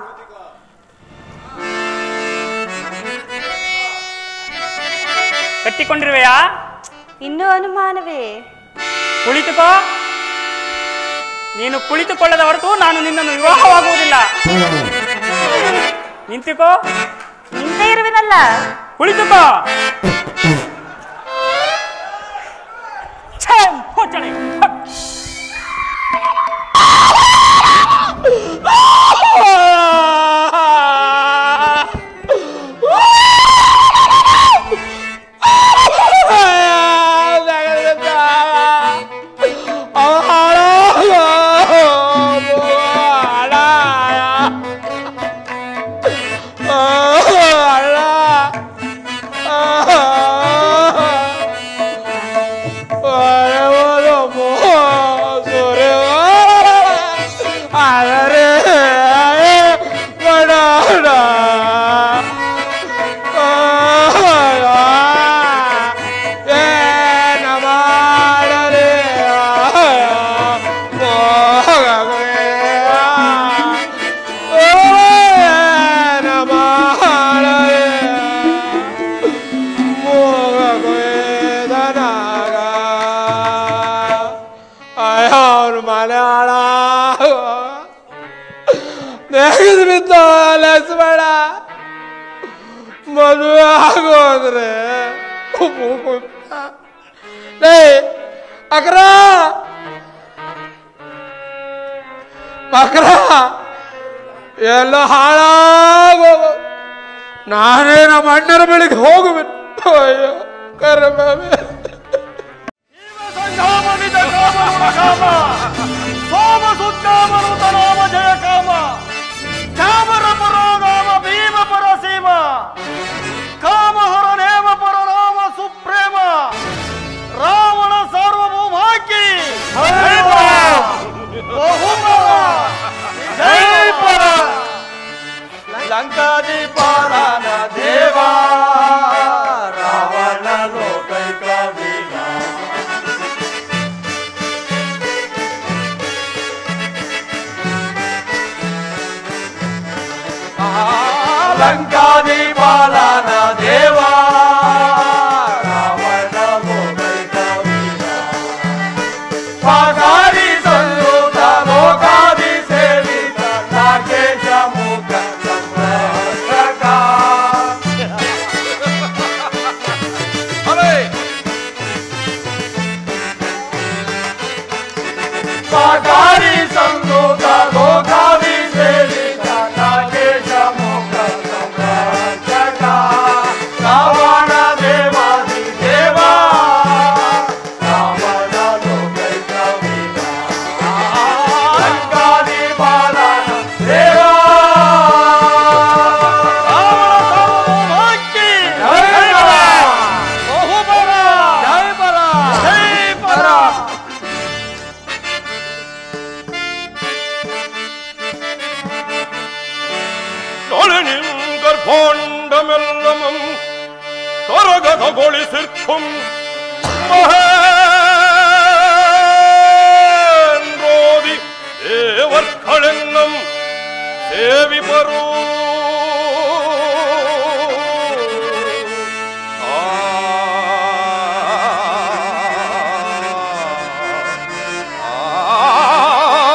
ಕಟ್ಟಿಕೊಂಡಿರುವೆಯಾ ಇನ್ನೂ ಅನುಮಾನವೇ ಕುಳಿತುಕೋ ನೀನು ಕುಳಿತುಕೊಳ್ಳದ ಹೊರತು ನಾನು ನಿನ್ನನ್ನು ವಿವಾಹವಾಗುವುದಿಲ್ಲ ನಿಂತುಕೋ ನಿಂತೇ ಇರುವೆನಲ್ಲ ಕುಳಿತುಕೋ ಛೇ, ಹೊಚ್ಚಣೆ. ಹಕ್. ಅವನು ಮನೆ ಹಾಳ ನೆಗೆದು ಬಿದ್ದ ಲಕ್ಷ್ಮಣ ಮದುವೆ ಆಗು ಅಂದ್ರೆ ಲೇ ಅಕ್ರ ಅಕ್ರ ಎಲ್ಲ ಹಾಳಾಗೋಗು ನಾನೇ ನಮ್ಮ ಅಣ್ಣರ ಬೆಳಿಗ್ಗೆ ಹೋಗುಬೇಕು ಅಯ್ಯೋ ಕರ್ಮವೇ ಸೋಮ ಸುತ್ತಾಮರುತ ನಾಮ ಜಯ ಕಾಮ ಚಾಮರ ಪರೋಗಾಮ ಭೀಮ ಪರ ಸೀಮ ಕಾಮ ಹರ ನೇಮ ಪರ ರಾಮ ಸುಪ್ರೇಮ ರಾವಣ ಸಾರ್ವಭೌಮಾಕಿ ಜೈ ಪರ ಲಂಕಾಧಿಪಾಲನ ದೇವಾ ರಾವಣ ಲೋಕೈಕ ವೀರ ಲಂಕಾಧಿಪಾಲನ ದೇವಾ ರಾವಣ ಲೋಕೈಕ ವೀರ ಪಾಗಾರಿ ಸಂಯುತ ಲೋಕಾದಿ ಸೇವಿತ ನಾಗೇಶ ಮುಖ ಸಂರಕ್ಷಕ ಪಾಗಾರಿ ಸಂಯುತ ಲೋಕಾದಿ ಸೇವಿತ ನಾಗೇಶ ಮುಖ ಸಂರಕ್ಷಕ ರಾವಣ ದೇವಾದಿ ದೇವಾ ರಾವಣ ಲೋಕೈಕ ವೀರ ಲಂಕಾದಿ ಬಾಲನ ದೇವಾ ಜೈ ಬರ ಜೈ ಬರ ഗർഭോണ്ടമെല്ലമം കരഗതಗೊಳಿಸಿರ್ക്കും മഹേന്ദ്രോതി ദേവർക്കളെന്നും സേവിപരൂ ആ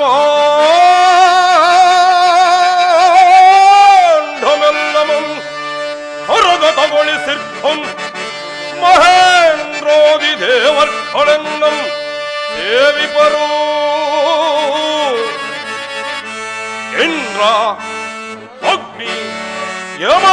പാണ്ഡമെല്ലമും ಹೊರಗ ತಗೊಳಿಸಿರ್ಖಂ ಮಹೇಂದ್ರೋದಿ ದೇವರ್ಗಳನ್ನಂ ಸೇವಿಪರು ಇಂದ್ರ ಅಗ್ನಿ ಯಮ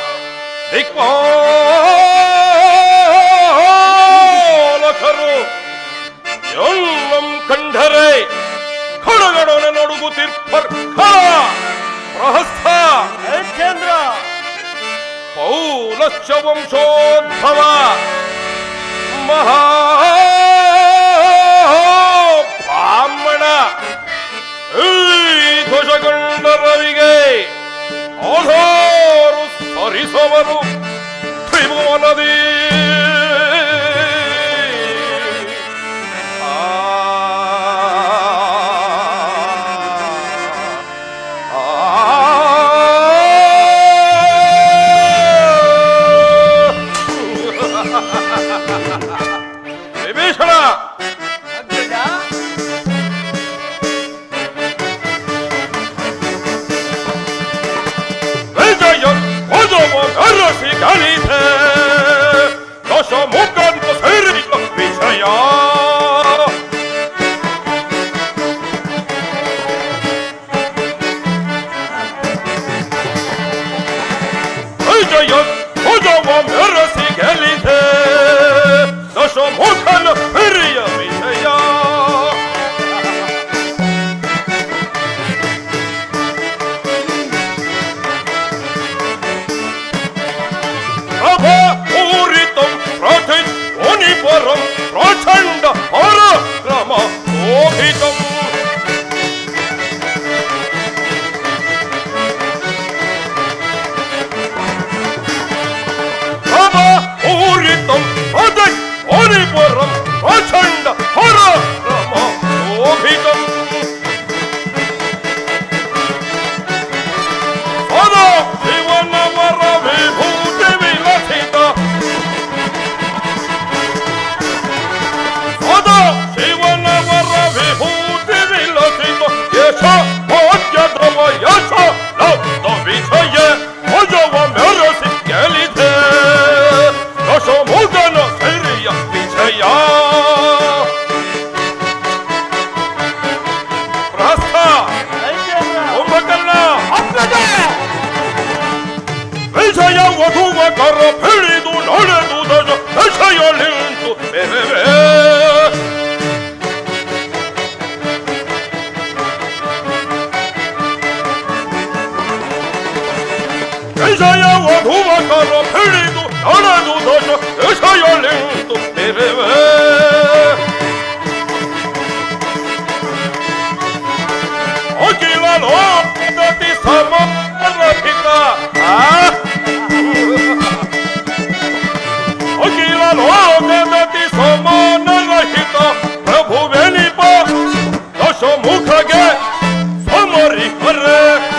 ದಿಕ್ಪಾಲಕರು ಎಲ್ಲಂ ಕಂಡರೆ ಖಡಗಡನೆ ನಡುಗುತ್ತಿರ್ಪರ್ ಖಳ ಪ್ರಹಸ್ತ ಚಂದ್ರ ಪೌಲಶ್ಚ ವಂಶೋದ್ಭವ ಮಹಾ ಬ್ರಾಹ್ಮಣ ಈ ಧ್ವಜಗೊಂಡ ರವಿಗೆ ಆಧಾರು ಸರಿಸವರು ತ್ರಿಭುವನದಿ ಆ ವಿಭೀಷಣ ವಿಜಯ ಭುಜವ ಧರಿಸಿ ಗಣಿತೆ ದಶ ಮುಖಂತ ಸೇರಿದ ವಿಷಯ ವಿಜಯ ಭುಜವ ಮೆರಸಿ ಗೆಲಿದೆ ದಶ ಮುಖನ ಹಿರಿಯ ವಿಷಯ ಪ್ರಭಾ ಪೂರಿತಂ ಪ್ರತಿ ಮುನಿಪರಂ ಪ್ರಚಂಡ ಪರಕ್ರಮ ಶೋಭಿತಂ ಪ್ರಭಾ ಪೂರಿತಂ ಪ್ರತಿ ಮುನಿಪರಂ ಪ್ರಚಂಡ ಪರಕ್ರಮ ಶೋಭಿತಂ ಸದಾ ಶಿವನವರ ವಿಭೂತಿ ವಿಲಸಿತ ಸದಾ ಶಿವನವರ ವಿಭೂತಿ ವಿಲಸಿತ ಯಶ ಭಾಗ್ಯದವ ಯಶ ಲಬ್ಧ ವಿಷಯ ಭುಜವ ಮೆರಸಿ ಗೆಲಿದೆ ದಶ ಮುಗನ ಸಿರಿಯ ವಿಜಯ ಪ್ರಸ್ಥ ಕುಂಭಕರ್ಣ ವಿಷಯ ವಧುವ ಕರ ಹಿಡಿದು ನಡೆದು ದಶ ವಿಷಯ ನಿಂತು ಬೆರೆವೆ ವಿಷಯ ವಧುವ ಕರ ಹಿಡಿದು ನಡೆದು ದಶ ವಿಷಯ ನಿಂತು ಬೆರೆವೆ ಅಖಿಲ ಲೋಕತಿ ಸಮರಹಿತ ಅಖಿಲ ಲೋಕದತಿ ಸಮಾನರಹಿತ ಪ್ರಭುವೆನಿಪ ದಶ ಮುಖಗೆ ಸಮರಿಹರೆ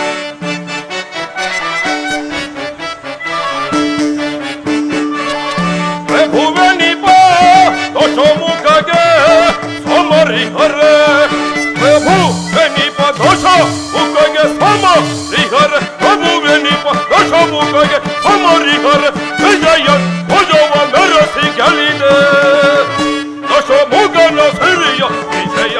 ಪ್ರಭುವೆನಿಪ ದಶ ಮುಖಗೆ ಸಮರಿಹರೆ ಪ್ರಭು ವೆನಿಪ ದಶ ಮುಖಗೆ ಸಮರಿಹರೆ ಪ್ರಭು ವೆನಿಪ ದಶ ಮುಖಗೆ ಸಮರಿಹರೆ ವಿಜಯ ಭುಜವ ಮೆರಸಿ ಗೆಲಿದೆ ದಶ ಮುಖನ ಸಿರಿಯ ವಿಜಯ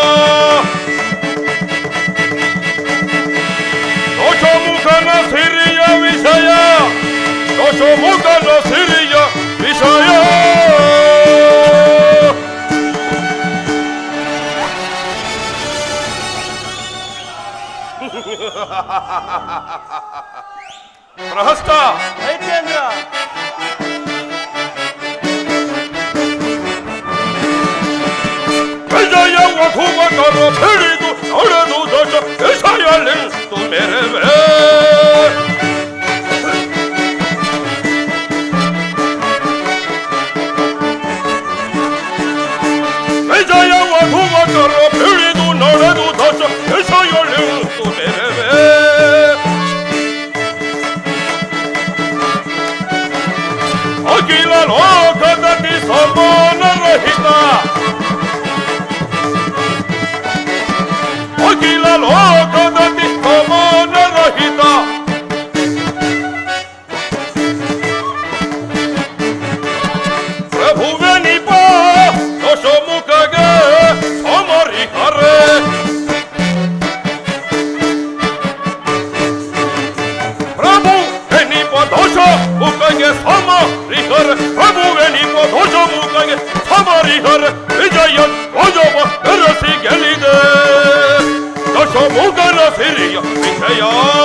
ದಶ ಮುಖನ ಸಿರಿಯ ವಿಷಯ ದಶ ಮುಖನ ಸಿರಿಯ ವಿಷಯ ಪ್ರಹಸ್ತ ಚಂದ್ರ ವಿಜಯ ವಧುವ ಕರ ಹಿಡಿದು ನಡೆದು ದಶ ವಿಷಯ ನಿಂತು ಮೆರವೆ ವಿಜಯ ವಧುವ ಕರ ಹಿಡಿದು ನಡೆದು ದಶ ವಿಷಯ ನಿಂತು ಮೆರವೆ ಅಖಿಲ ಲೋಕದತಿ ಸಮಾನರಹಿತ ಅಖಿಲ ಲೋಕದಲ್ಲಿ ಸಮಾನ ರಹಿತ ಪ್ರಭುವೆ ನಿಪ ದಶಮುಖಗೆ ಸಮರಿಹರೆ ಪ್ರಭು ಎನಿಪ ದೋಷ ಮುಖಗೆ ಸಮರಿಹರ ಪ್ರಭು ಎನಿಪ ದೋಷ ಮುಖಗೆ ಸಮರಿಹರ ವಿಜಯ ಧ್ವಜವ ಬೆರಸಿ ಗೆಲಿದೆ ದಶ ಮುಖನ ಸಿರಿಯ ವಿಜಯ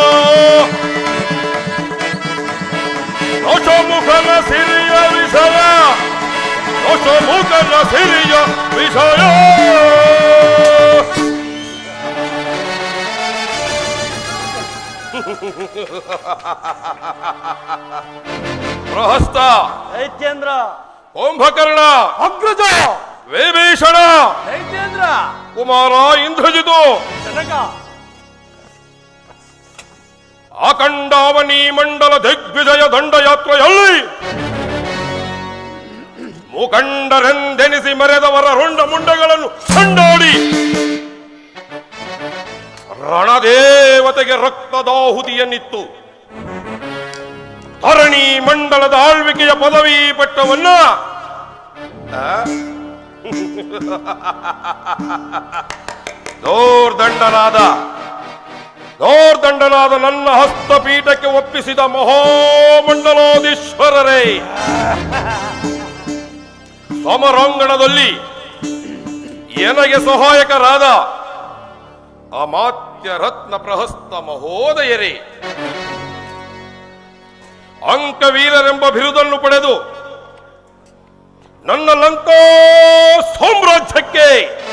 ದಶ ಮುಖನ ಸಿರಿಯ ವಿಷಯ ದಶ ಮುಖನ ಸಿರಿಯ ವಿಷಯ ಪ್ರಹಸ್ತ ದೈತ್ಯೇಂದ್ರ ಕುಂಭಕರ್ಣ ಅಗ್ರಜ ವಿಭೀಷಣ ದೈತ್ಯೇಂದ್ರ ಕುಮಾರ ಇಂದ್ರಜಿತು ಜನಕ ಅಖಂಡಾವನಿ ಮಂಡಲ ದಿಗ್ವಿಜಯ ದಂಡಯಾತ್ರೆಯಲ್ಲಿ ಮುಖಂಡರೆಂದೆನಿಸಿ ಮೆರೆದವರ ರುಂಡ ಮುಂಡಗಳನ್ನು ಸಂಡಾಡಿ ರಣದೇವತೆಗೆ ರಕ್ತದಾಹುತಿಯನ್ನಿತ್ತು ಧರಣಿ ಮಂಡಲದ ಆಳ್ವಿಕೆಯ ಪದವಿ ಪಟ್ಟವನ್ನ ಆ? ದೋರ್ದಂಡನಾದ ದೋರ್ದಂಡನಾದ ನನ್ನ ಹಸ್ತಪೀಠಕ್ಕೆ ಒಪ್ಪಿಸಿದ ಮಹಾಮಂಡಲಾಧೀಶ್ವರರೇ ಸಮರಾಂಗಣದಲ್ಲಿ ನನಗೆ ಸಹಾಯಕರಾದ ಅಮಾತ್ಯ ರತ್ನ ಪ್ರಹಸ್ತ ಮಹೋದಯರೇ ಅಂಕವೀರರೆಂಬ ಬಿರುದನ್ನು ಪಡೆದು ನನ್ನ ಲಂಕಾ ಸಾಮ್ರಾಜ್ಯಕ್ಕೆ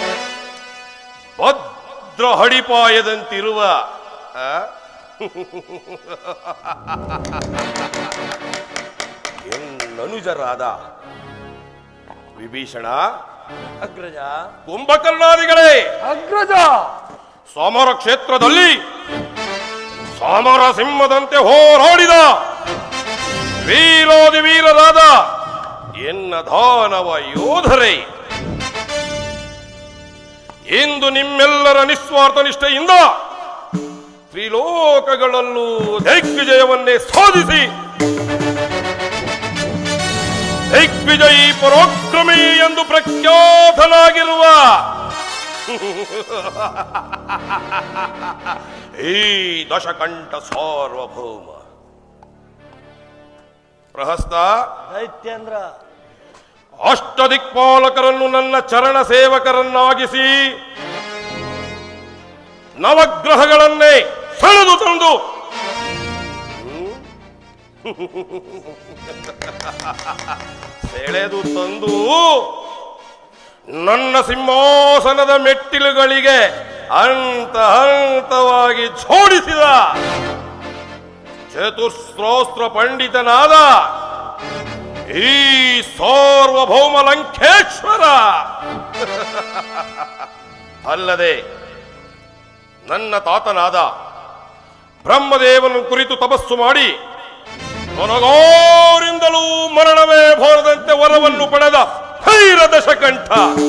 ಭದ್ರ ಹಡಿಪಾಯದಂತಿರುವ ಆ? ಎನ್ನನುಜರಾದ ವಿಭೀಷಣ ಅಗ್ರಜ ಕುಂಭಕರ್ಣಾದಿಗಳೇ ಅಗ್ರಜ ಸಮರ ಕ್ಷೇತ್ರದಲ್ಲಿ ಸಮರ ಸಿಂಹದಂತೆ ಹೋರಾಡಿದ ವೀರೋದಿ ವೀರರಾದ ಎನ್ನ ದಾನವ ಯೋಧರೇ ಇಂದು ನಿಮ್ಮೆಲ್ಲರ ನಿಸ್ವಾರ್ಥ ನಿಷ್ಠೆಯಿಂದ ತ್ರಿಲೋಕಗಳಲ್ಲೂ ದಿಗ್ವಿಜಯವನ್ನೇ ಸಾಧಿಸಿ ದಿಗ್ವಿಜಯಿ ಪರಾಕ್ರಮಿ ಎಂದು ಪ್ರಖ್ಯಾತನಾಗಿರುವ ಈ ದಶಕಂಠ ಸಾರ್ವಭೌಮ ಪ್ರಹಸ್ತ ದೈತ್ಯೇಂದ್ರ ಅಷ್ಟದಿಕ್ಪಾಲಕರನ್ನು ನನ್ನ ಚರಣ ಸೇವಕರನ್ನಾಗಿಸಿ ನವಗ್ರಹಗಳನ್ನೇ ಸೆಳೆದು ತಂದು ಹ್ಮ್? ಸೆಳೆದು ತಂದು ನನ್ನ ಸಿಂಹಾಸನದ ಮೆಟ್ಟಿಲುಗಳಿಗೆ ಹಂತ ಹಂತವಾಗಿ ಜೋಡಿಸಿದ ಚತುಸ್ರೋಸ್ತ್ರ ಪಂಡಿತನಾದ ಈ ಸಾರ್ವಭೌಮ ಲಂಕೇಶ್ವರ ಅಲ್ಲದೆ ನನ್ನ ತಾತನಾದ ಬ್ರಹ್ಮದೇವನ ಕುರಿತು ತಪಸ್ಸು ಮಾಡಿ ಕೊನಗೋರಿಂದಲೂ ಮರಣವೇ ಬಾರದಂತೆ ವರವನ್ನು ಪಡೆದ ಭೈರ ದಶಕಂಠ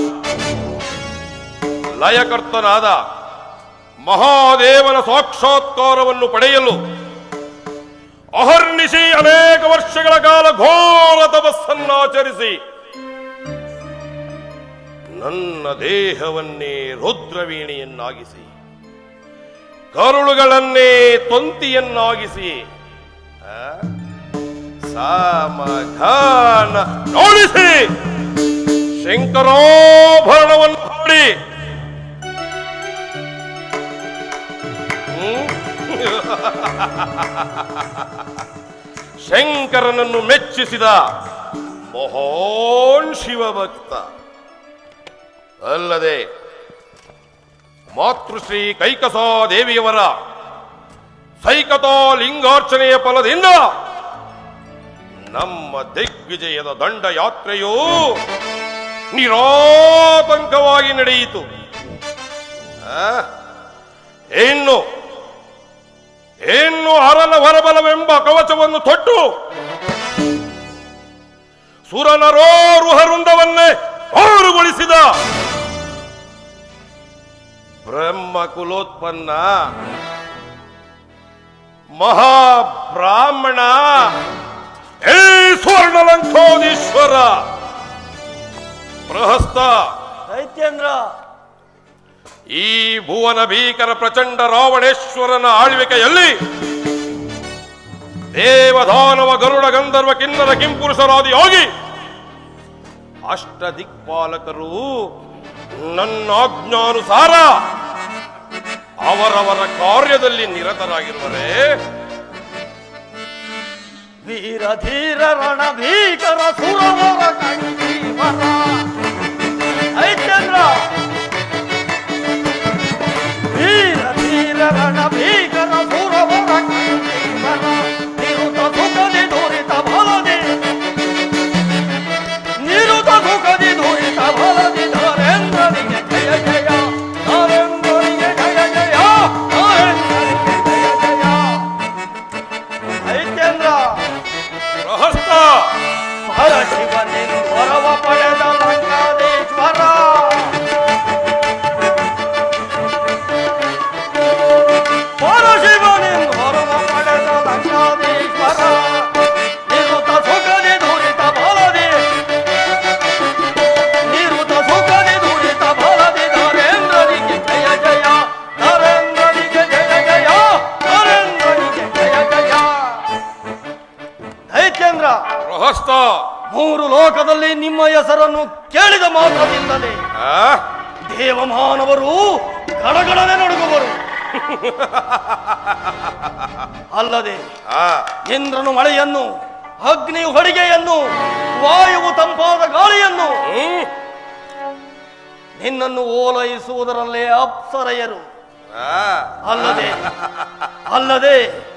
ಲಯಕರ್ತನಾದ ಮಹಾದೇವನ ಸಾಕ್ಷಾತ್ಕಾರವನ್ನು ಪಡೆಯಲು ಅಹರ್ನಿಶಿ ಅನೇಕ ವರ್ಷಗಳ ಕಾಲ ಘೋರ ತಪಸ್ಸನ್ನಾಚರಿಸಿ ನನ್ನ ದೇಹವನ್ನೇ ರುದ್ರವೀಣೆಯನ್ನಾಗಿಸಿ ಕರುಳುಗಳನ್ನೇ ತೊಂತಿಯನ್ನಾಗಿಸಿ ಆ? ಸಾಮಧಾನ ನೋಡಿಸಿ ಶಂಕರಾಭರಣವನ್ನು ಮಾಡಿ ಹ್ಮ್? ಶಂಕರನನ್ನು ಮೆಚ್ಚಿಸಿದ ಮಹಾನ್ ಶಿವಭಕ್ತ ಅಲ್ಲದೆ ಮಾತೃಶ್ರೀ ಕೈಕಸಾ ದೇವಿಯವರ ಸೈಕತಾ ಲಿಂಗಾರ್ಚನೆಯ ಫಲದಿಂದ ನಮ್ಮ ದಿಗ್ವಿಜಯದ ದಂಡ ಯಾತ್ರೆಯು ನಿರಾತಂಕವಾಗಿ ನಡೆಯಿತು ಆ? ಇನ್ನು ಇನ್ನು ಹರಲ ಹೊರಬಲವೆಂಬ ಕವಚವನ್ನು ತೊಟ್ಟು ಸುರನರೋರುಹ ವೃಂದವನ್ನೇ ಪಾರುಗೊಳಿಸಿದ ಬ್ರಹ್ಮ ಕುಲೋತ್ಪನ್ನ ಮಹಾಬ್ರಾಹ್ಮಣ ಏ ಸ್ವರ್ಣಲಂಕೋದೀಶ್ವರ ಪ್ರಹಸ್ತ ದೈತ್ಯೇಂದ್ರ ಈ ಭುವನ ಭೀಕರ ಪ್ರಚಂಡ ರಾವಣೇಶ್ವರನ ಆಳ್ವಿಕೆಯಲ್ಲಿ ದೇವದಾನವ ಗರುಡ ಗಂಧರ್ವ ಕಿನ್ನರ ಕಿಂಪುರುಷರಾದಿಯಾಗಿ ಅಷ್ಟ ದಿಕ್ಪಾಲಕರು ನನ್ನ ಆಜ್ಞಾನುಸಾರ ಅವರವರ ಕಾರ್ಯದಲ್ಲಿ ನಿರತರಾಗಿರುವರೇ ವೀರ ಧೀರ ರಣ ಭೀಕರ ಸುರವರ ಕಂಠೀವರ ದೈತ್ಯೇಂದ್ರ ವೀರ ಧೀರ ರಣ ಭೀಕರ ಸುರವರ ಕಂಠೀವರ ನಿರುತ ಸುಖದಿ ದುರಿತ ಫಲದಿ ನಿರುತ ಸುಖದಿ ದುರಿತ ಫಲದಿ ನರೇಂದ್ರನಿಗೆ ಜಯ ಜಯ ನರೇಂದ್ರನಿಗೆ ಜಯ ಜಯ ನರೇಂದ್ರನಿಗೆ ಜಯ ಜಯ ದೈತ್ಯೇಂದ್ರ ಪ್ರಹಸ್ತ ಪರಶಿವನಿನ್ ಹೊರವ ಪಡೆದ ಲಂಕಾದೇಶ್ವರ ಪರಶಿವನಿನ್ ಹೊರವ ಪಡೆದ ಲಂಕಾದೇಶ್ವರ ನಿರುತ ಸುಖದಿ ದುರಿತ ಫಲದಿ ನಿರುತ ಸುಖದಿ ದುರಿತ ಫಲದಿ ನರೇಂದ್ರನಿಗೆ ಜಯ ಜಯ ನರೇಂದ್ರನಿಗೆ ಜಯ ಜಯ ನರೇಂದ್ರನಿಗೆ ಜಯ ಜಯ ದೈತ್ಯೇಂದ್ರ ಪ್ರಹಸ್ತ ಮೂರು ಲೋಕದಲ್ಲಿ ನಿಮ್ಮ ಹೆಸರನ್ನು ಕೇಳಿದ ಮಾತ್ರದಿಂದಲೇ ಆ? ದೇವಮಾನವರು ಗಡಗಡನೆ ನಡುಗುವರು ಅಲ್ಲದೆ ಆ, ಇಂದ್ರನು ಮಳೆಯನ್ನು ಅಗ್ನಿಯು ಹೊಡಿಗೆಯನ್ನು ವಾಯುವು ತಂಪಾದ ಗಾಳಿಯನ್ನು ಹ್ಮ್? ನಿನ್ನನ್ನು ಓಲೈಸುವುದರಲ್ಲೇ ಅಪ್ಸರೆಯರು ಆ, ಅಲ್ಲದೆ ಅಲ್ಲದೆ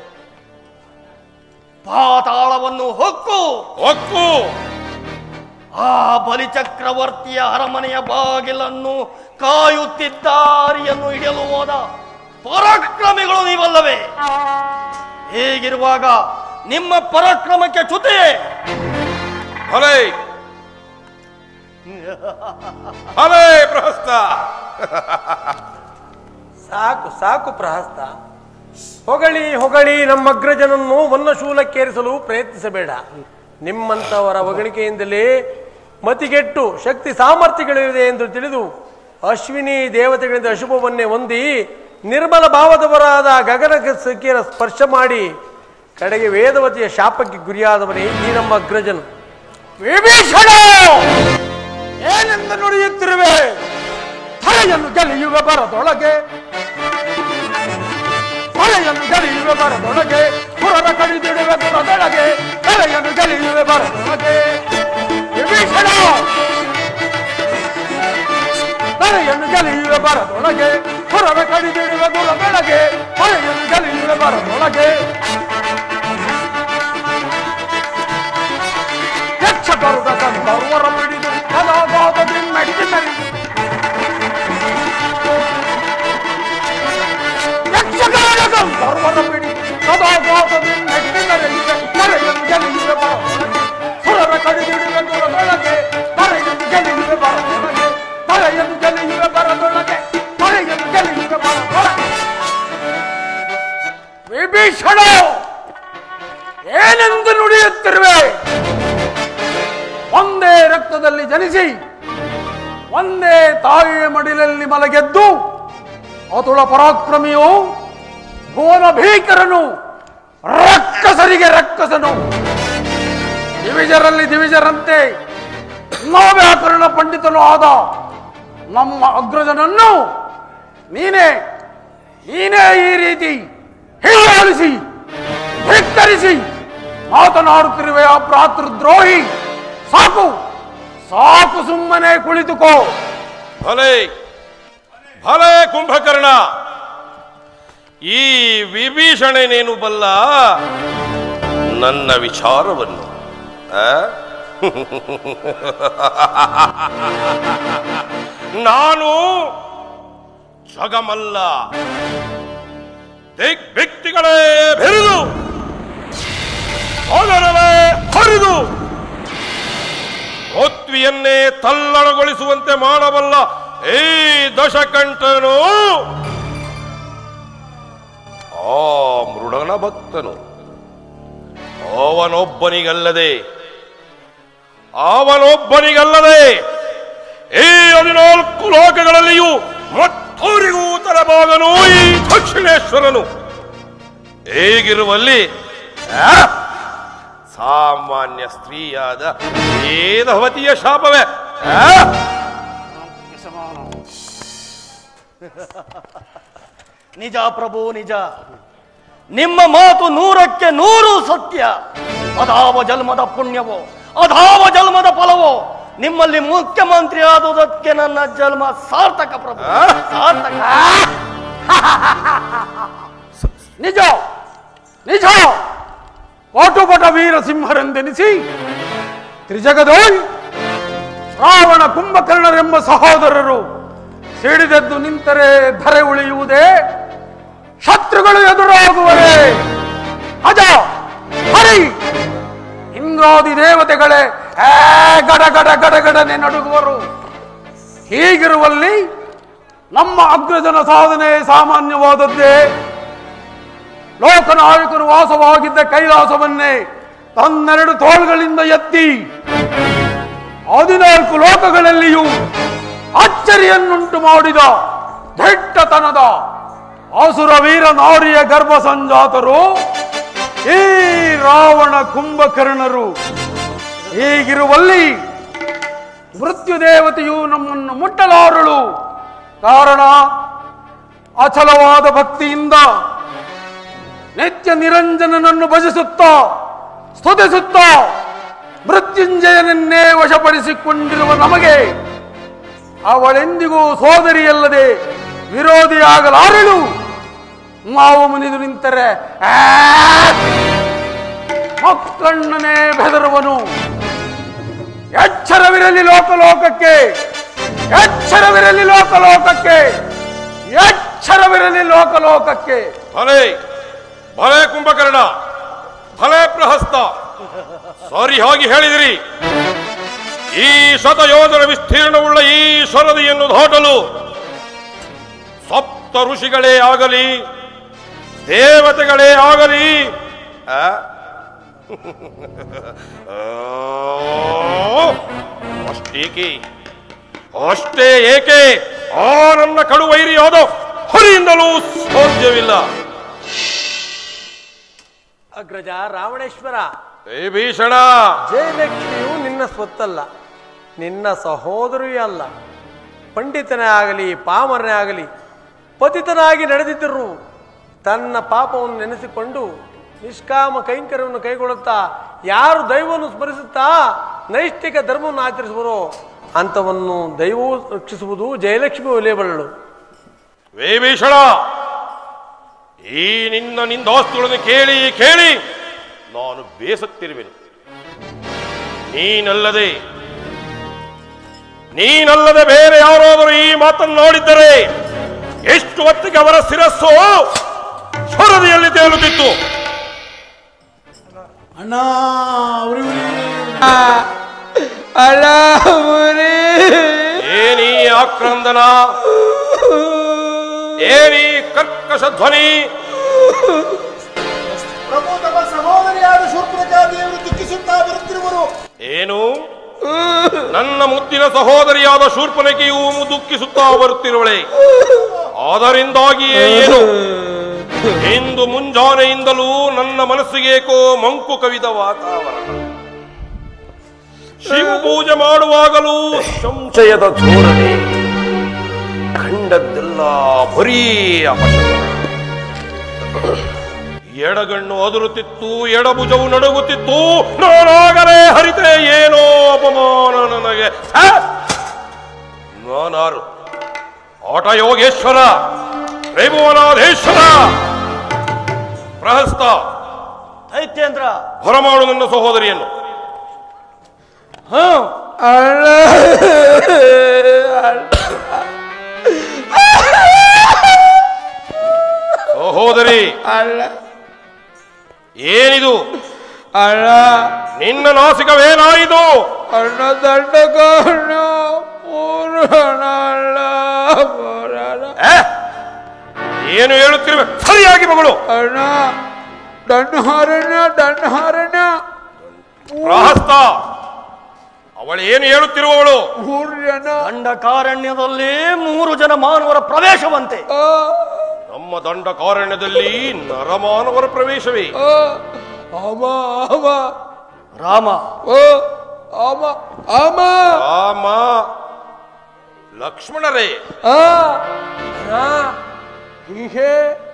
ಪಾತಾಳವನ್ನು ಹೊಕ್ಕು ಹೊಕ್ಕು ಆ ಬಲಿಚಕ್ರವರ್ತಿಯ ಅರಮನೆಯ ಬಾಗಿಲನ್ನು ಕಾಯುತ್ತಿದ್ದಾರಿಯನ್ನು ಹಿಡಿಯಲು ಹೋದ ಪರಾಕ್ರಮಿಗಳು ನೀವಲ್ಲವೇ ಹೀಗಿರುವಾಗ ನಿಮ್ಮ ಪರಾಕ್ರಮಕ್ಕೆ ಚ್ಯುತಿಯೇ ಹಲೇ ಹಲೇ ಪ್ರಹಸ್ತ ಸಾಕು ಸಾಕು ಪ್ರಹಸ್ತ ಹೊಗಳಿ ಹೊಗಳಿ ನಮ್ಮ ಅಗ್ರಜನನ್ನು ವನ್ನಶೂಲಕ್ಕೇರಿಸಲು ಪ್ರಯತ್ನಿಸಬೇಡ ನಿಮ್ಮಂತವರ ಹೊಗಳಿಕೆಯಿಂದಲೇ ಮತಿಗೆಟ್ಟು ಶಕ್ತಿ ಸಾಮರ್ಥ್ಯಗಳಿವೆ ಎಂದು ತಿಳಿದು ಅಶ್ವಿನಿ ದೇವತೆಗಳಿಂದ ಅಶುಭವನ್ನೇ ಹೊಂದಿ ನಿರ್ಮಲ ಭಾವದವರಾದ ಗಗನ ಸಖಿಯರ ಸ್ಪರ್ಶ ಮಾಡಿ ಕಡೆಗೆ ವೇದವತಿಯ ಶಾಪಕ್ಕೆ ಗುರಿಯಾದವನೇ ಈ ನಮ್ಮ ಅಗ್ರಜನು ವಿಭೀಷಣ ಏನೆಂದು ನುಡಿಯುತ್ತಿರುವೆ ತಲೆಯನ್ನು ಗೆಲಿಯುವ ಬರದೊಳಗೆ ಹೊಳೆಯನ್ನು ಗೆಲಿಯುವೆ ಬರದೊಳಗೆ ಪುರದ ಕಡಿದಿಡುವೆ ಬರದೊಳಗೆ ತಲೆಯನ್ನು ಗೆಲಿಯುವೆ ಬರದೊಳಗೆ ವಿಭೀಷಣ ತಲೆಯನ್ನು ಗೆಲಿಯುವೆ ಬರದೊಳಗೆ ಪುರದ ಕಡಿದಿಡುವೆ ಬರದೊಳಗೆ ಹೊಳೆಯನ್ನು ಗೆಲಿಯುವೆ ಬರದೊಳಗೆ ಯಕ್ಷ ಬರುದ ಗಂಧರ್ವರ ಪಿಡಿದು ಕಲಾಭಾಗದಿ ಮೆಡಿದು ಮೆರೆದು ಯಕ್ಷಗಾನ ಗಂಧರ್ವರ ಪಿಡಿದು ಕಲಾಭಾಗದಿ ಮೆಡಿದು ಮೆರೆದಿದೆ ಕರೆಯನ್ನು ಗೆಲಿಯುವೆ ಬರದೊಳಗೆ ಸುರರ ಕಡಿದಿಡುವೆ ದೂರದೊಳಗೆ ಕರೆಯನ್ನು ಗೆಲಿಯುವೆ ಬರದೊಳಗೆ ಕರೆಯನ್ನು ಗೆಲಿಯುವೆ ಬರದೊಳಗೆ ಕರೆಯನ್ನು ಗೆಲಿಯುವೆ ಬರದೊಳಗೆ ವಿಭೀಷಣ ಏನೆಂದು ನುಡಿಯುತ್ತಿರುವೆ ಒಂದೇ ರಕ್ತದಲ್ಲಿ ಜನಿಸಿ ಒಂದೇ ತಾಯಿಯ ಮಡಿಲಲ್ಲಿ ಮಲಗೆದ್ದು ಅತುಳ ಪರಾಕ್ರಮಿಯು ಭುವನ ಭೀಕರನು ರಕ್ಕಸರಿಗೆ ರಕ್ಕಸನು ದಿವಿಜರಲ್ಲಿ ದಿವಿಜರಂತೆ ನವವ್ಯಾಕರಣ ಪಂಡಿತನು ಆದ ನಮ್ಮ ಅಗ್ರಜನನ್ನು ನೀನೇ ನೀನೇ ಈ ರೀತಿ ಹೀಯಾಳಿಸಿ ಧಿಕ್ಕರಿಸಿ ಮಾತನಾಡುತ್ತಿರುವೆ ಆ ಭ್ರಾತೃದ್ರೋಹಿ ಸಾಕು ಸಾಕು ಸುಮ್ಮನೆ ಕುಳಿತುಕೋ ಭಲೆ ಭಲೆ ಕುಂಭಕರ್ಣ ಈ ವಿಭೀಷಣನೇನು ಬಲ್ಲ ನನ್ನ ವಿಚಾರವನ್ನು ಆ? ನಾನು ಜಗಮಲ್ಲ ದಿಗ್ ವ್ಯಕ್ತಿಗಳೇ ಬೆರೆದು ಸೋದರವೇ ಹರಿದು ಪೃಥ್ವಿಯನ್ನೇ ತಲ್ಲಣಗೊಳಿಸುವಂತೆ ಮಾಡಬಲ್ಲ ಈ ದಶಕಂಠನು ಆ ಮೃಡನ ಭಕ್ತನು ಅವನೊಬ್ಬನಿಗಲ್ಲದೆ ಅವನೊಬ್ಬನಿಗಲ್ಲದೆ ಈ ಹದಿನಾಲ್ಕು ಲೋಕಗಳಲ್ಲಿಯೂ ಮತ್ತವರಿಗೂ ತರಬಾಗನು ಈ ದಕ್ಷಿಣೇಶ್ವರನು ಹೇಗಿರುವಲ್ಲಿ ಆ, ಸಾಮಾನ್ಯ ಸ್ತ್ರೀಯಾದ ವೇದವತಿಯ ಶಾಪವೇ ಆ? ನಿಜ ಪ್ರಭು ನಿಜ ನಿಮ್ಮ ಮಾತು ನೂರಕ್ಕೆ ನೂರು ಸತ್ಯ ಅದಾವ ಜನ್ಮದ ಪುಣ್ಯವೋ ಅದಾವ ಜನ್ಮದ ಫಲವೋ ನಿಮ್ಮಲ್ಲಿ ಮುಖ್ಯಮಂತ್ರಿ ಆದುದಕ್ಕೆ ನನ್ನ ಜನ್ಮ ಸಾರ್ಥಕ ಪ್ರಭು ಸಾರ್ಥಕ ನಿಜ ನಿಜ ವಾಟುಪಟ ವೀರ ಸಿಂಹರೆಂದೆನಿಸಿ ತ್ರಿಜಗದೋಳ್ ರಾವಣ ಕುಂಭಕರ್ಣರೆಂಬ ಸಹೋದರರು ಸಿಡಿದೆದ್ದು ನಿಂತರೆ ಧರೆ ಉಳಿಯುವುದೇ ಶತ್ರುಗಳು ಎದುರಾಗುವರೇ ಅಜ ಹರಿ ಇಂದ್ರಾದಿ ದೇವತೆಗಳೇ ಏ ಗಡ ಗಡ ಗಡ ಗಡನೆ ನಡುಗುವರು ಹೀಗಿರುವಲ್ಲಿ ನಮ್ಮ ಅಗ್ರಜನ ಸಾಧನೆ ಸಾಮಾನ್ಯವಾದದ್ದೇ ಲೋಕನಾಯಕರು ವಾಸವಾಗಿದ್ದ ಕೈಲಾಸವನ್ನೇ ತನ್ನೆರಡು ತೋಳ್ಗಳಿಂದ ಎತ್ತಿ ಹದಿನಾಲ್ಕು ಲೋಕಗಳಲ್ಲಿಯೂ ಅಚ್ಚರಿಯನ್ನುಂಟು ಮಾಡಿದ ದಿಟ್ಟತನದ ಅಸುರ ವೀರ ನಾರಿಯ ಗರ್ಭ ಸಂಜಾತರು ಈ ರಾವಣ ಕುಂಭಕರ್ಣರು ಹೀಗಿರುವಲ್ಲಿ ಮೃತ್ಯು ದೇವತೆಯು ನಮ್ಮನ್ನು ಮುಟ್ಟಲಾರಳು ಕಾರಣ ಅಚಲವಾದ ಭಕ್ತಿಯಿಂದ ನಿತ್ಯ ನಿರಂಜನನನ್ನು ಭಜಿಸುತ್ತಾ ಸ್ತುತಿಸುತ್ತಾ ಮೃತ್ಯುಂಜಯನನ್ನೇ ವಶಪಡಿಸಿಕೊಂಡಿರುವ ನಮಗೆ ಅವಳೆಂದಿಗೂ ಸೋದರಿಯಲ್ಲದೆ ವಿರೋಧಿಯಾಗಲಾರಳು ಮಾವು ಮುನಿದು ನಿಂತರೆ ಆ! ಮಕ್ಕಣ್ಣನೇ ಬೆದರುವನು ಎಚ್ಚರವಿರಲಿ ಲೋಕಲೋಕಕ್ಕೆ ಎಚ್ಚರವಿರಲಿ ಲೋಕಲೋಕಕ್ಕೆ ಎಚ್ಚರವಿರಲಿ ಲೋಕಲೋಕಕ್ಕೆ ಭಲೆ ಭಲೆ ಕುಂಭಕರ್ಣ ಭಲೆ ಪ್ರಹಸ್ತ ಸರಿಯಾಗಿ ಹೇಳಿದಿರಿ ಈ ಶತಯೋಜನ ವಿಸ್ತೀರ್ಣವುಳ್ಳ ಈ ಸರದಿಯನ್ನು ದಾಟಲು ಸಪ್ತ ಋಷಿಗಳೇ ಆಗಲಿ ದೇವತೆಗಳೇ ಆಗಲಿ ಆ? ಆ, ಅಷ್ಟೇಕೆ ಅಷ್ಟೇ ಏಕೆ ಆ ನನ್ನ ಕಡುವೈರಿಯಾದ ಹರಿಯಿಂದಲೂ ಸಾಧ್ಯವಿಲ್ಲ ಅಗ್ರಜ ರಾವಣೇಶ್ವರ ಏ ಭೀಷಣ ಜಯಲಕ್ಷ್ಮಿಯು ನಿನ್ನ ಸ್ವತ್ತಲ್ಲ ನಿನ್ನ ಸಹೋದರಿಯೂ ಅಲ್ಲ ಪಂಡಿತನೇ ಆಗಲಿ ಪಾಮರನೇ ಆಗಲಿ ಪತಿತನಾಗಿ ನಡೆದಿದ್ದರು ತನ್ನ ಪಾಪವನ್ನು ನೆನೆಸಿಕೊಂಡು ನಿಷ್ಕಾಮ ಕೈಂಕರ್ಯವನ್ನು ಕೈಗೊಳ್ಳುತ್ತಾ ಯಾರು ದೈವವನ್ನು ಸ್ಮರಿಸುತ್ತಾ ನೈಷ್ಠಿಕ ಧರ್ಮವನ್ನು ಆಚರಿಸುವರೋ ಅಂಥವನ್ನು ದೈವವು ರಕ್ಷಿಸುವುದು ಜಯಲಕ್ಷ್ಮಿ ಒಲೆಯಬಲ್ಲಳು ವೇಭೀಷಣ ಈ ನಿನ್ನ ನಿಂದಾಸ್ತುಗಳನ್ನು ಕೇಳಿ ಕೇಳಿ ನಾನು ಬೇಸತ್ತಿರುವೆನು ನೀನಲ್ಲದೆ ನೀನಲ್ಲದೆ ಬೇರೆ ಯಾರಾದರೂ ಈ ಮಾತನ್ನಾಡಿದ್ದರೆ ಎಷ್ಟು ಹೊತ್ತಿಗೆ ಅವರ ಶಿರಸ್ಸು ಸ್ವರದಿಯಲ್ಲಿ ತೇಲುತ್ತಿತ್ತು ಅಣ್ಣ ಏನೀ ಆಕ್ರಂದನ ಏನೀ ಕರ್ಕಶ ಧ್ವನಿ ಪ್ರಭು ತಮ್ಮ ಸಹೋದರಿಯಾದ ಶೂರ್ಪಣಕಾದಿಯನ್ನು ದುಃಖಿಸುತ್ತಾ ಬರುತ್ತಿರುವರು ಏನು ನನ್ನ ಮುದ್ದಿನ ಸಹೋದರಿಯಾದ ಶೂರ್ಪನಕೆಯೂ ದುಃಖಿಸುತ್ತಾ ಬರುತ್ತಿರುವಳೆ ಆದರಿಂದಾಗಿಯೇ ಏನು ಇಂದು ಮುಂಜಾನೆಯಿಂದಲೂ ನನ್ನ ಮನಸ್ಸಿಗೇಕೋ ಮಂಕು ಕವಿದ ವಾತಾವರಣ ಶಿವ ಪೂಜೆ ಮಾಡುವಾಗಲೂ ಸಂಶಯದ ಧೋರಣೆ ಕಂಡದ್ದೆಲ್ಲ ಬರೀ ಅಪಶಕನ ಎಡಗಣ್ಣು ಅದುರುತ್ತಿತ್ತು ಎಡಭುಜವು ನಡುಗುತ್ತಿತ್ತು ನಾನಾಗಲೇ ಹರಿತೆ ಏನೋ ಅಪಮಾನ ನನಗೆ ಛೆ! ನಾನಾರು ಆಟ ಯೋಗೇಶ್ವರ ತ್ರಿಭುವನಾಧೇಶ್ವರ ಪ್ರಹಸ್ತ ದೈತ್ಯೇಂದ್ರ ಹೊರಮಾಡು ನನ್ನ ಸಹೋದರಿಯನ್ನು ಸಹೋದರಿ ಏನಿದು ಅಣ್ಣ ನಿನ್ನ ನಾಸಿಕವೇನಾಯಿತು ಅಣ್ಣ ದಂಡಕಾರಣ ಪೂರ್ಣ ಅಣ್ಣ ಪೂರಣ ಏ? ಏನು ಹೇಳುತ್ತಿರುವೆ ಸರಿಯಾಗಿ ಮಗಳು ಅಣ್ಣ ದಂಡಹಾರಣ್ಯ ದಂಡಹಾರಣ್ಯ ಪ್ರಹಸ್ತ ಅವಳು ಏನು ಹೇಳುತ್ತಿರುವವಳು ಮೂರು ಜನ ದಂಡಕಾರಣ್ಯದಲ್ಲಿ ಮೂರು ಜನ ಮಾನವರ ಪ್ರವೇಶವಂತೆ ಆ, ನಮ್ಮ ದಂಡಕಾರಣ್ಯದಲ್ಲಿ ನರಮಾನವರ ಪ್ರವೇಶವೇ ಆ, ಅಮ ಅಮ ರಾಮ ಓ ಅಮ ಅಮ ರಾಮ ಲಕ್ಷ್ಮಣರೇ ಆ ಅಣ್ಣ ಹೀಗೆ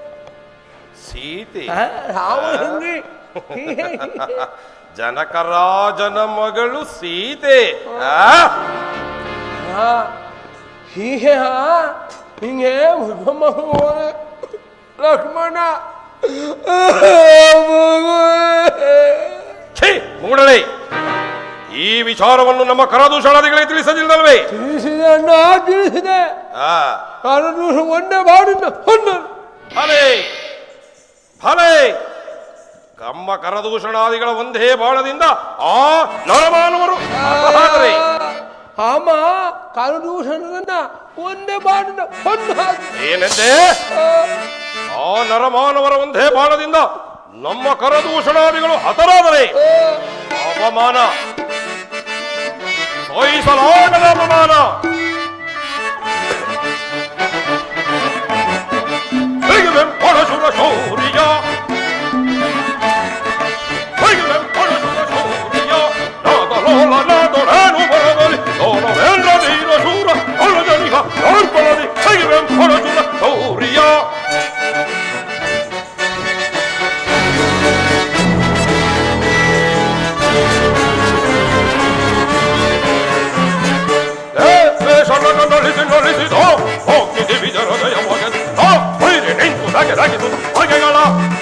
ಸೀತೆ ಆ, ರಾಮ ಹಿಂಗೆ ಹೀಗೆ ಜನಕರಾಜನ ಮಗಳು ಸೀತೆ ಆ? ಆ, ಹೀಗೆ ಹಾ ಹಿಂಗೆ ಮುಖಮ್ಮ ಹೋದೆ ಲಕ್ಷ್ಮಣ ಛೀ ಮೂಡಳೆ ಈ ವಿಚಾರವನ್ನು ನಮ್ಮ ಕರದೂಷಣಾದಿಗಳಿಗೆ ತಿಳಿಸದಿಲ್ಲವೇ ತಿಳಿಸಿದೆ ಅಣ್ಣ ತಿಳಿಸಿದೆ ಆ ಕಾರಣ ಒಂದೇ ಬಾಡಿನ ಹೊನ್ನ ಭಲೆ ಭಲೆ ಕಮ್ಮ ಕರದೂಷಣಾದಿಗಳ ಒಂದೇ ಬಾಣದಿಂದ ಆ ನರಮಾನವರು ಅಪಹಾರರೇ. ಆಮ ಕಾಲದೂಷಣದನ್ನ ಒಂದೇ ಬಾಡಿನ ಹೊನ್ನ ಏನೆಂದೆ ಆ ನರಮಾನವರ ಒಂದೇ ಬಾಣದಿಂದ ನಮ್ಮ ಕರದೂಷಣಾದಿಗಳು ಹತರಾದರೆ ಅಪಮಾನ ಸಹಿಸಲಾಗದ ಅಪಮಾನ ಹೇಗೆ ಪರಶುರ ಶೌರ್ಯ ಹೇಗೆ ಪರಶುರ ಶೌರ್ಯ ನಾದಲೋಲ ನಾದೊಡನು ಬರಬಲಿ ಸೋನವೇಂದ್ರ ಧೀರ ಶೂರ ಅಳಜನಿಹ ಯಾರ್ಪಳದಿ ಹೇಗೆ ಪರಶುರ ಶೌರ್ಯ ಏ ವೇಷವನ್ನು ನಳಿಸಿ ನಳಿಸಿದ ಹೋಗ್ತಿದೆ ವಿಜರ ದಯ ಮಗನ್ ಆ ಹೊಯ್ರಿ ನಿಂತು ನಗೆ ನಗಿದು ಹೊಗೆಗಳ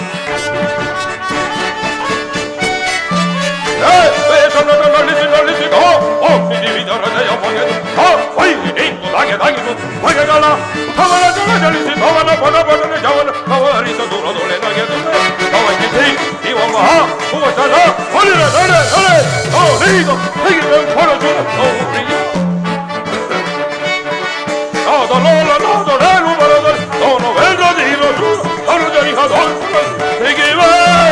ಏ ವೇಷವನ್ನು ನಳಿಸಿ ನಳಿಸಿದ ಹೋಗ್ತಿದೆ ವಿಜರ ದಯ ಮಗನ್ ಆ ಹೊಯ್ರಿ ನಿಂತು ನಗೆ ನಗಿದು ಹೊಗೆಗಳ ಅವನ ಜಲ ಜಳಿಸಿ ಅವನ ಬಡ ಬಡನ ಜವನ ಅವರಿಸ ದೂರದೊಳೆ ನಗೆದು ಅವನಿಗೆ ಇವ ಮಹಾ ಭುವಚನ ಹೊಲಿರ ನಡೆ ನಡೆ ಅವನೀಗ ಹೀಗೆ ಹೊರಜು ಅವರಿಗೆ ನಾದಲೋಲ ನಾದೊಡೇನು ಬರದರೆ ಅವನು ವೇದದೀರದು ಅರುಜನಿಹ ಹೇಗಿವೆ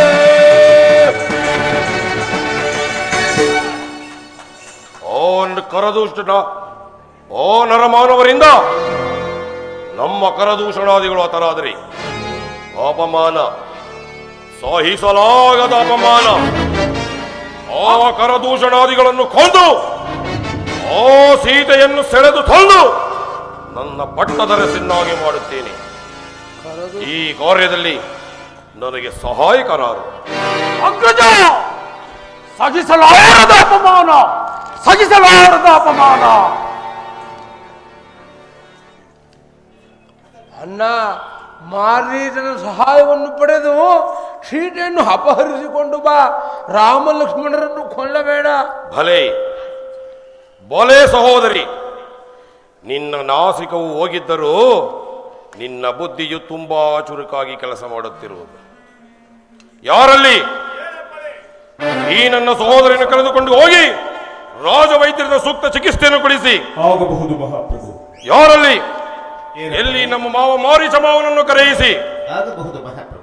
ಓನ್ ಕರದೂಷಣ ಓ ನರಮಾನವರಿಂದ ನಮ್ಮ ಕರದೂಷಣಾದಿಗಳು ಹತರಾದರೆ ಅಪಮಾನ ಸಹಿಸಲಾಗದ ಅಪಮಾನ ಆ ಕರದೂಷಣಾದಿಗಳನ್ನು ಕೊಂದು ಆ ಸೀತೆಯನ್ನು ಸೆಳೆದು ತಂದು ನನ್ನ ಪಟ್ಟದರಸನ್ನಾಗಿ ಮಾಡುತ್ತೇನೆ ಈ ಕಾರ್ಯದಲ್ಲಿ ನನಗೆ ಸಹಾಯಕರಾರು ಅಗ್ರಜ ಸಹಿಸಲಾರದ ಅಪಮಾನ ಸಹಿಸಲಾರದ ಅಪಮಾನ ಅಣ್ಣ ಮಾರೀಚನ ಸಹಾಯವನ್ನು ಪಡೆದು ಸೀತೆಯನ್ನು ಅಪಹರಿಸಿಕೊಂಡು ಬಾ ರಾಮ ಲಕ್ಷ್ಮಣರನ್ನು ಕೊಲ್ಲಬೇಡ ಭಲೆ ಬಲೆ ಸಹೋದರಿ ನಿನ್ನ ನಾಸಿಕವು ಹೋಗಿದ್ದರೂ ನಿನ್ನ ಬುದ್ಧಿಯು ತುಂಬಾ ಚುರುಕಾಗಿ ಕೆಲಸ ಮಾಡುತ್ತಿರುವುದು ಯಾರಲ್ಲಿ ಈ ನನ್ನ ಸಹೋದರಿಯನ್ನು ಕರೆದುಕೊಂಡು ಹೋಗಿ ರಾಜವೈದ್ಯರ ಸೂಕ್ತ ಚಿಕಿತ್ಸೆಯನ್ನು ಕೊಡಿಸಿ ಆಗಬಹುದು ಮಹಾಪ್ರಭು ಯಾರಲ್ಲಿ ಎಲ್ಲಿ ನಮ್ಮ ಮಾವ ಮಾರೀಚ ಮಾವನನ್ನು ಕರೆಯಿಸಿ ಆಗಬಹುದು ಮಹಾಪ್ರಭು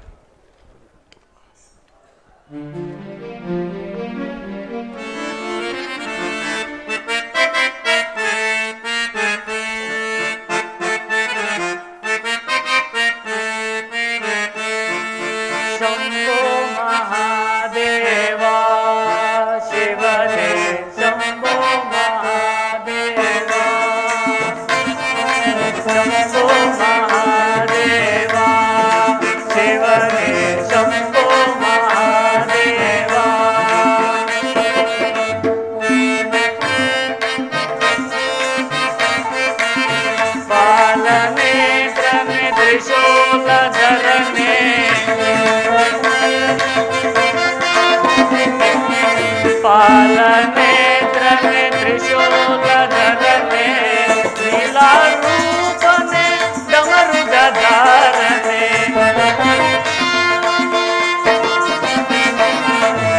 ಶಂಭೋ ಮಹಾದೇವ ಶಿವನೇ ಶಂಭೋ ಮಹಾದೇವ ಶಂಭೋ ಮಹಾದೇವ ಶಿವನೇ ಶಂಭೋ ಮಹಾದೇವ ಪಾಲನೆ ಕ್ರಮೆ ತ್ರಿಶೂಲ ಧರನೆ ಪಾಲನೆ ಕ್ರಮೆ ತ್ರಿಶೂಲ ಧರನೆ ನೀಲಾರೂಪನೆ ಡಮರುಗ ಧಾರನೆ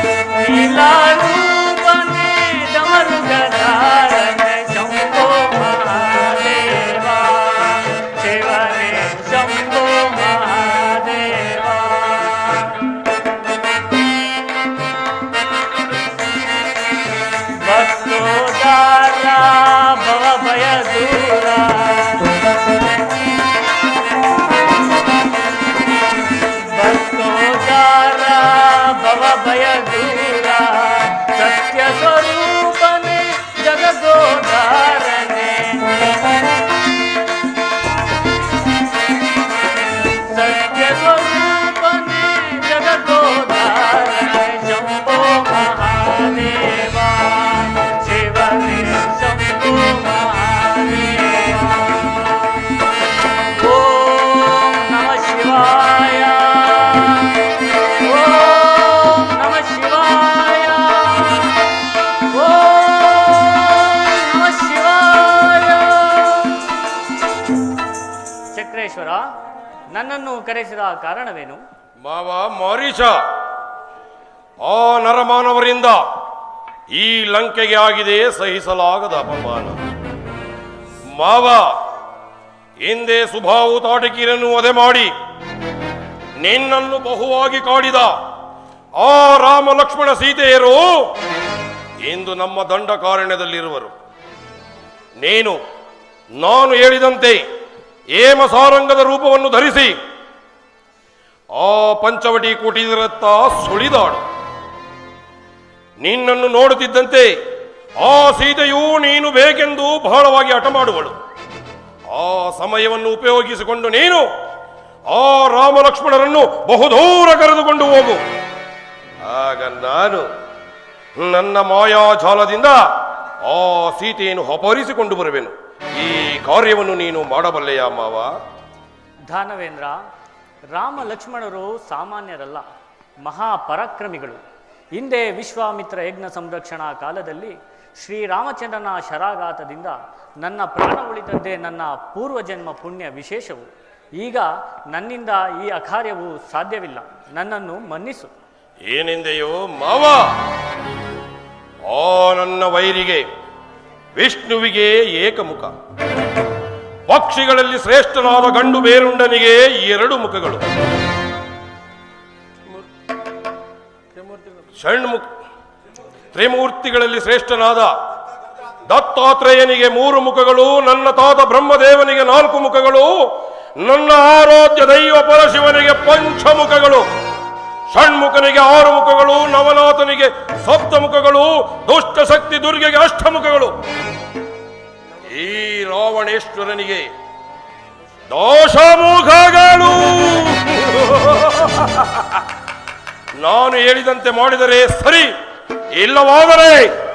ಭಯ ದೂರ ಸತ್ಯ ಸ್ವರೂಪನೇ ಜಗದೋದಾರನೆ ಸತ್ಯ ಸ್ವರೂಪನೇ ಜಗದೋದಾರನೆ ಶಂಭೋ ಮಹಾದೇವ ಶಿವನೇ ಶಂಭೋ ಮಹಾದೇವ ಓಂ ನಮ ಶಿವಾಯ ಓಂ ನಮ ಶಿವಾಯ ಓಂ ನಮ ಶಿವಾಯ ಚಕ್ರೇಶ್ವರ ನನ್ನನ್ನು ಕರೆಸಿದ ಕಾರಣವೇನು ಮಾವ ಮಾರೀಚ ಆ ನರಮಾನವರಿಂದ ಈ ಲಂಕೆಗೆ ಆಗಿದೆ ಸಹಿಸಲಾಗದ ಅಪಮಾನ ಮಾವ ಹಿಂದೆ ಸುಭಾವು ತಾಟಕೀರನ್ನು ವಧೆ ಮಾಡಿ ನಿನ್ನನ್ನು ಬಹುವಾಗಿ ಕಾಡಿದ ಆ ರಾಮ ಲಕ್ಷ್ಮಣ ಸೀತೆಯರು ಇಂದು ನಮ್ಮ ದಂಡಕಾರಣ್ಯದಲ್ಲಿರುವರು ನೀನು ನಾನು ಹೇಳಿದಂತೆ ಏಮ ಸಾರಂಗದ ರೂಪವನ್ನು ಧರಿಸಿ ಆ ಪಂಚವಟಿ ಕುಟೀರತ್ತ ಸುಳಿದಾಡು ನಿನ್ನನ್ನು ನೋಡುತ್ತಿದ್ದಂತೆ ಆ ಸೀತೆಯು ನೀನು ಬೇಕೆಂದು ಬಹಳವಾಗಿ ಹಠ ಮಾಡುವಳು ಆ ಸಮಯವನ್ನು ಉಪಯೋಗಿಸಿಕೊಂಡು ನೀನು ಆ ರಾಮ ಲಕ್ಷ್ಮಣರನ್ನು ಬಹುದೂರ ಕರೆದುಕೊಂಡು ಹೋಗು ಆಗ ನಾನು ನನ್ನ ಮಾಯಾಜಾಲದಿಂದ ಆ ಸೀತೆಯನ್ನು ಅಪಹರಿಸಿಕೊಂಡು ಬರುವೆನು ಈ ಕಾರ್ಯವನ್ನು ನೀನು ಮಾಡಬಲ್ಲೆಯ ಮಾವ ದಾನವೇಂದ್ರ ರಾಮ ಲಕ್ಷ್ಮಣರು ಸಾಮಾನ್ಯರಲ್ಲ ಮಹಾಪರಾಕ್ರಮಿಗಳು ಹಿಂದೆ ವಿಶ್ವಾಮಿತ್ರ ಯಜ್ಞ ಸಂರಕ್ಷಣಾ ಕಾಲದಲ್ಲಿ ಶ್ರೀರಾಮಚಂದ್ರನ ಶರಾಘಾತದಿಂದ ನನ್ನ ಪ್ರಾಣ ಉಳಿದದ್ದೇ ನನ್ನ ಪೂರ್ವಜನ್ಮ ಪುಣ್ಯ ವಿಶೇಷವು ಈಗ ನನ್ನಿಂದ ಈ ಅಕಾರ್ಯವು ಸಾಧ್ಯವಿಲ್ಲ ನನ್ನನ್ನು ಮನ್ನಿಸು ಏನೆಂದೆಯೋ ಮಾವ ಆ ನನ್ನ ವೈರಿಗೆ ವಿಷ್ಣುವಿಗೆ ಏಕಮುಖ ಪಕ್ಷಿಗಳಲ್ಲಿ ಶ್ರೇಷ್ಠನಾದ ಗಂಡು ಬೇರುಂಡನಿಗೆ ಎರಡು ಮುಖಗಳು ಷಣ್ಮುಖ ತ್ರಿಮೂರ್ತಿಗಳಲ್ಲಿ ಶ್ರೇಷ್ಠನಾದ ದತ್ತಾತ್ರೇಯನಿಗೆ ಮೂರು ಮುಖಗಳು ನನ್ನ ತಾತ ಬ್ರಹ್ಮದೇವನಿಗೆ ನಾಲ್ಕು ಮುಖಗಳು ನನ್ನ ಆರಾಧ್ಯ ದೈವ ಪರಶಿವನಿಗೆ ಪಂಚಮುಖಗಳು ಷಣ್ಮುಖನಿಗೆ ಆರು ಮುಖಗಳು ನವನಾಥನಿಗೆ ಸಪ್ತ ಮುಖಗಳು ದುಷ್ಟ ಶಕ್ತಿ ದುರ್ಗೆಗೆ ಅಷ್ಟಮುಖಗಳು ಈ ರಾವಣೇಶ್ವರನಿಗೆ ದೋಷಮುಖಗಳು ನಾನು ಹೇಳಿದಂತೆ ಮಾಡಿದರೆ ಸರಿ ಇಲ್ಲವಾದರೆ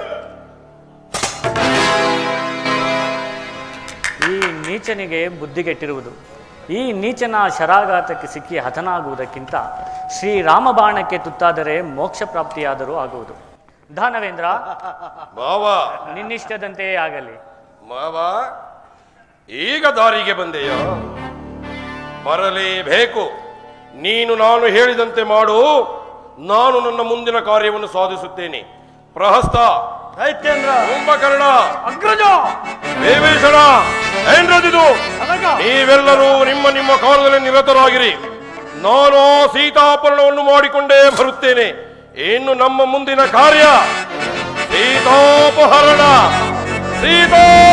ಈ ನೀಚನಿಗೆ ಬುದ್ಧಿಗೆಟ್ಟಿರುವುದು ಈ ನೀಚನ ಶರಾಘಾತಕ್ಕೆ ಸಿಕ್ಕಿ ಹತನಾಗುವುದಕ್ಕಿಂತ ಶ್ರೀರಾಮ ಬಾಣಕ್ಕೆ ತುತ್ತಾದರೆ ಮೋಕ್ಷ ಪ್ರಾಪ್ತಿಯಾದರೂ ಆಗುವುದು ದಾನವೇಂದ್ರ ಮಾವ ನಿನ್ನಿಷ್ಟದಂತೆಯೇ ಆಗಲಿ ಮಾವ ಈಗ ದಾರಿಗೆ ಬಂದೆಯ ಬರಲೇಬೇಕು ನೀನು ನಾನು ಹೇಳಿದಂತೆ ಮಾಡು ನಾನು ನನ್ನ ಮುಂದಿನ ಕಾರ್ಯವನ್ನು ಸಾಧಿಸುತ್ತೇನೆ ಪ್ರಹಸ್ತ ದೈತ್ಯೇಂದ್ರ ಕುಂಭಕರ್ಣ ಅಗ್ರಜ ದೇವೇಶನ ಏನ್ರದಿದು ನೀವೆಲ್ಲರೂ ನಿಮ್ಮ ನಿಮ್ಮ ಕಾಲದಲ್ಲಿ ನಿರತರಾಗಿರಿ ನಾನು ಆ ಸೀತಾಪರಣವನ್ನು ಮಾಡಿಕೊಂಡೇ ಬರುತ್ತೇನೆ ಇನ್ನು ನಮ್ಮ ಮುಂದಿನ ಕಾರ್ಯ ಸೀತಾಪಹರಣ ಸೀತಾ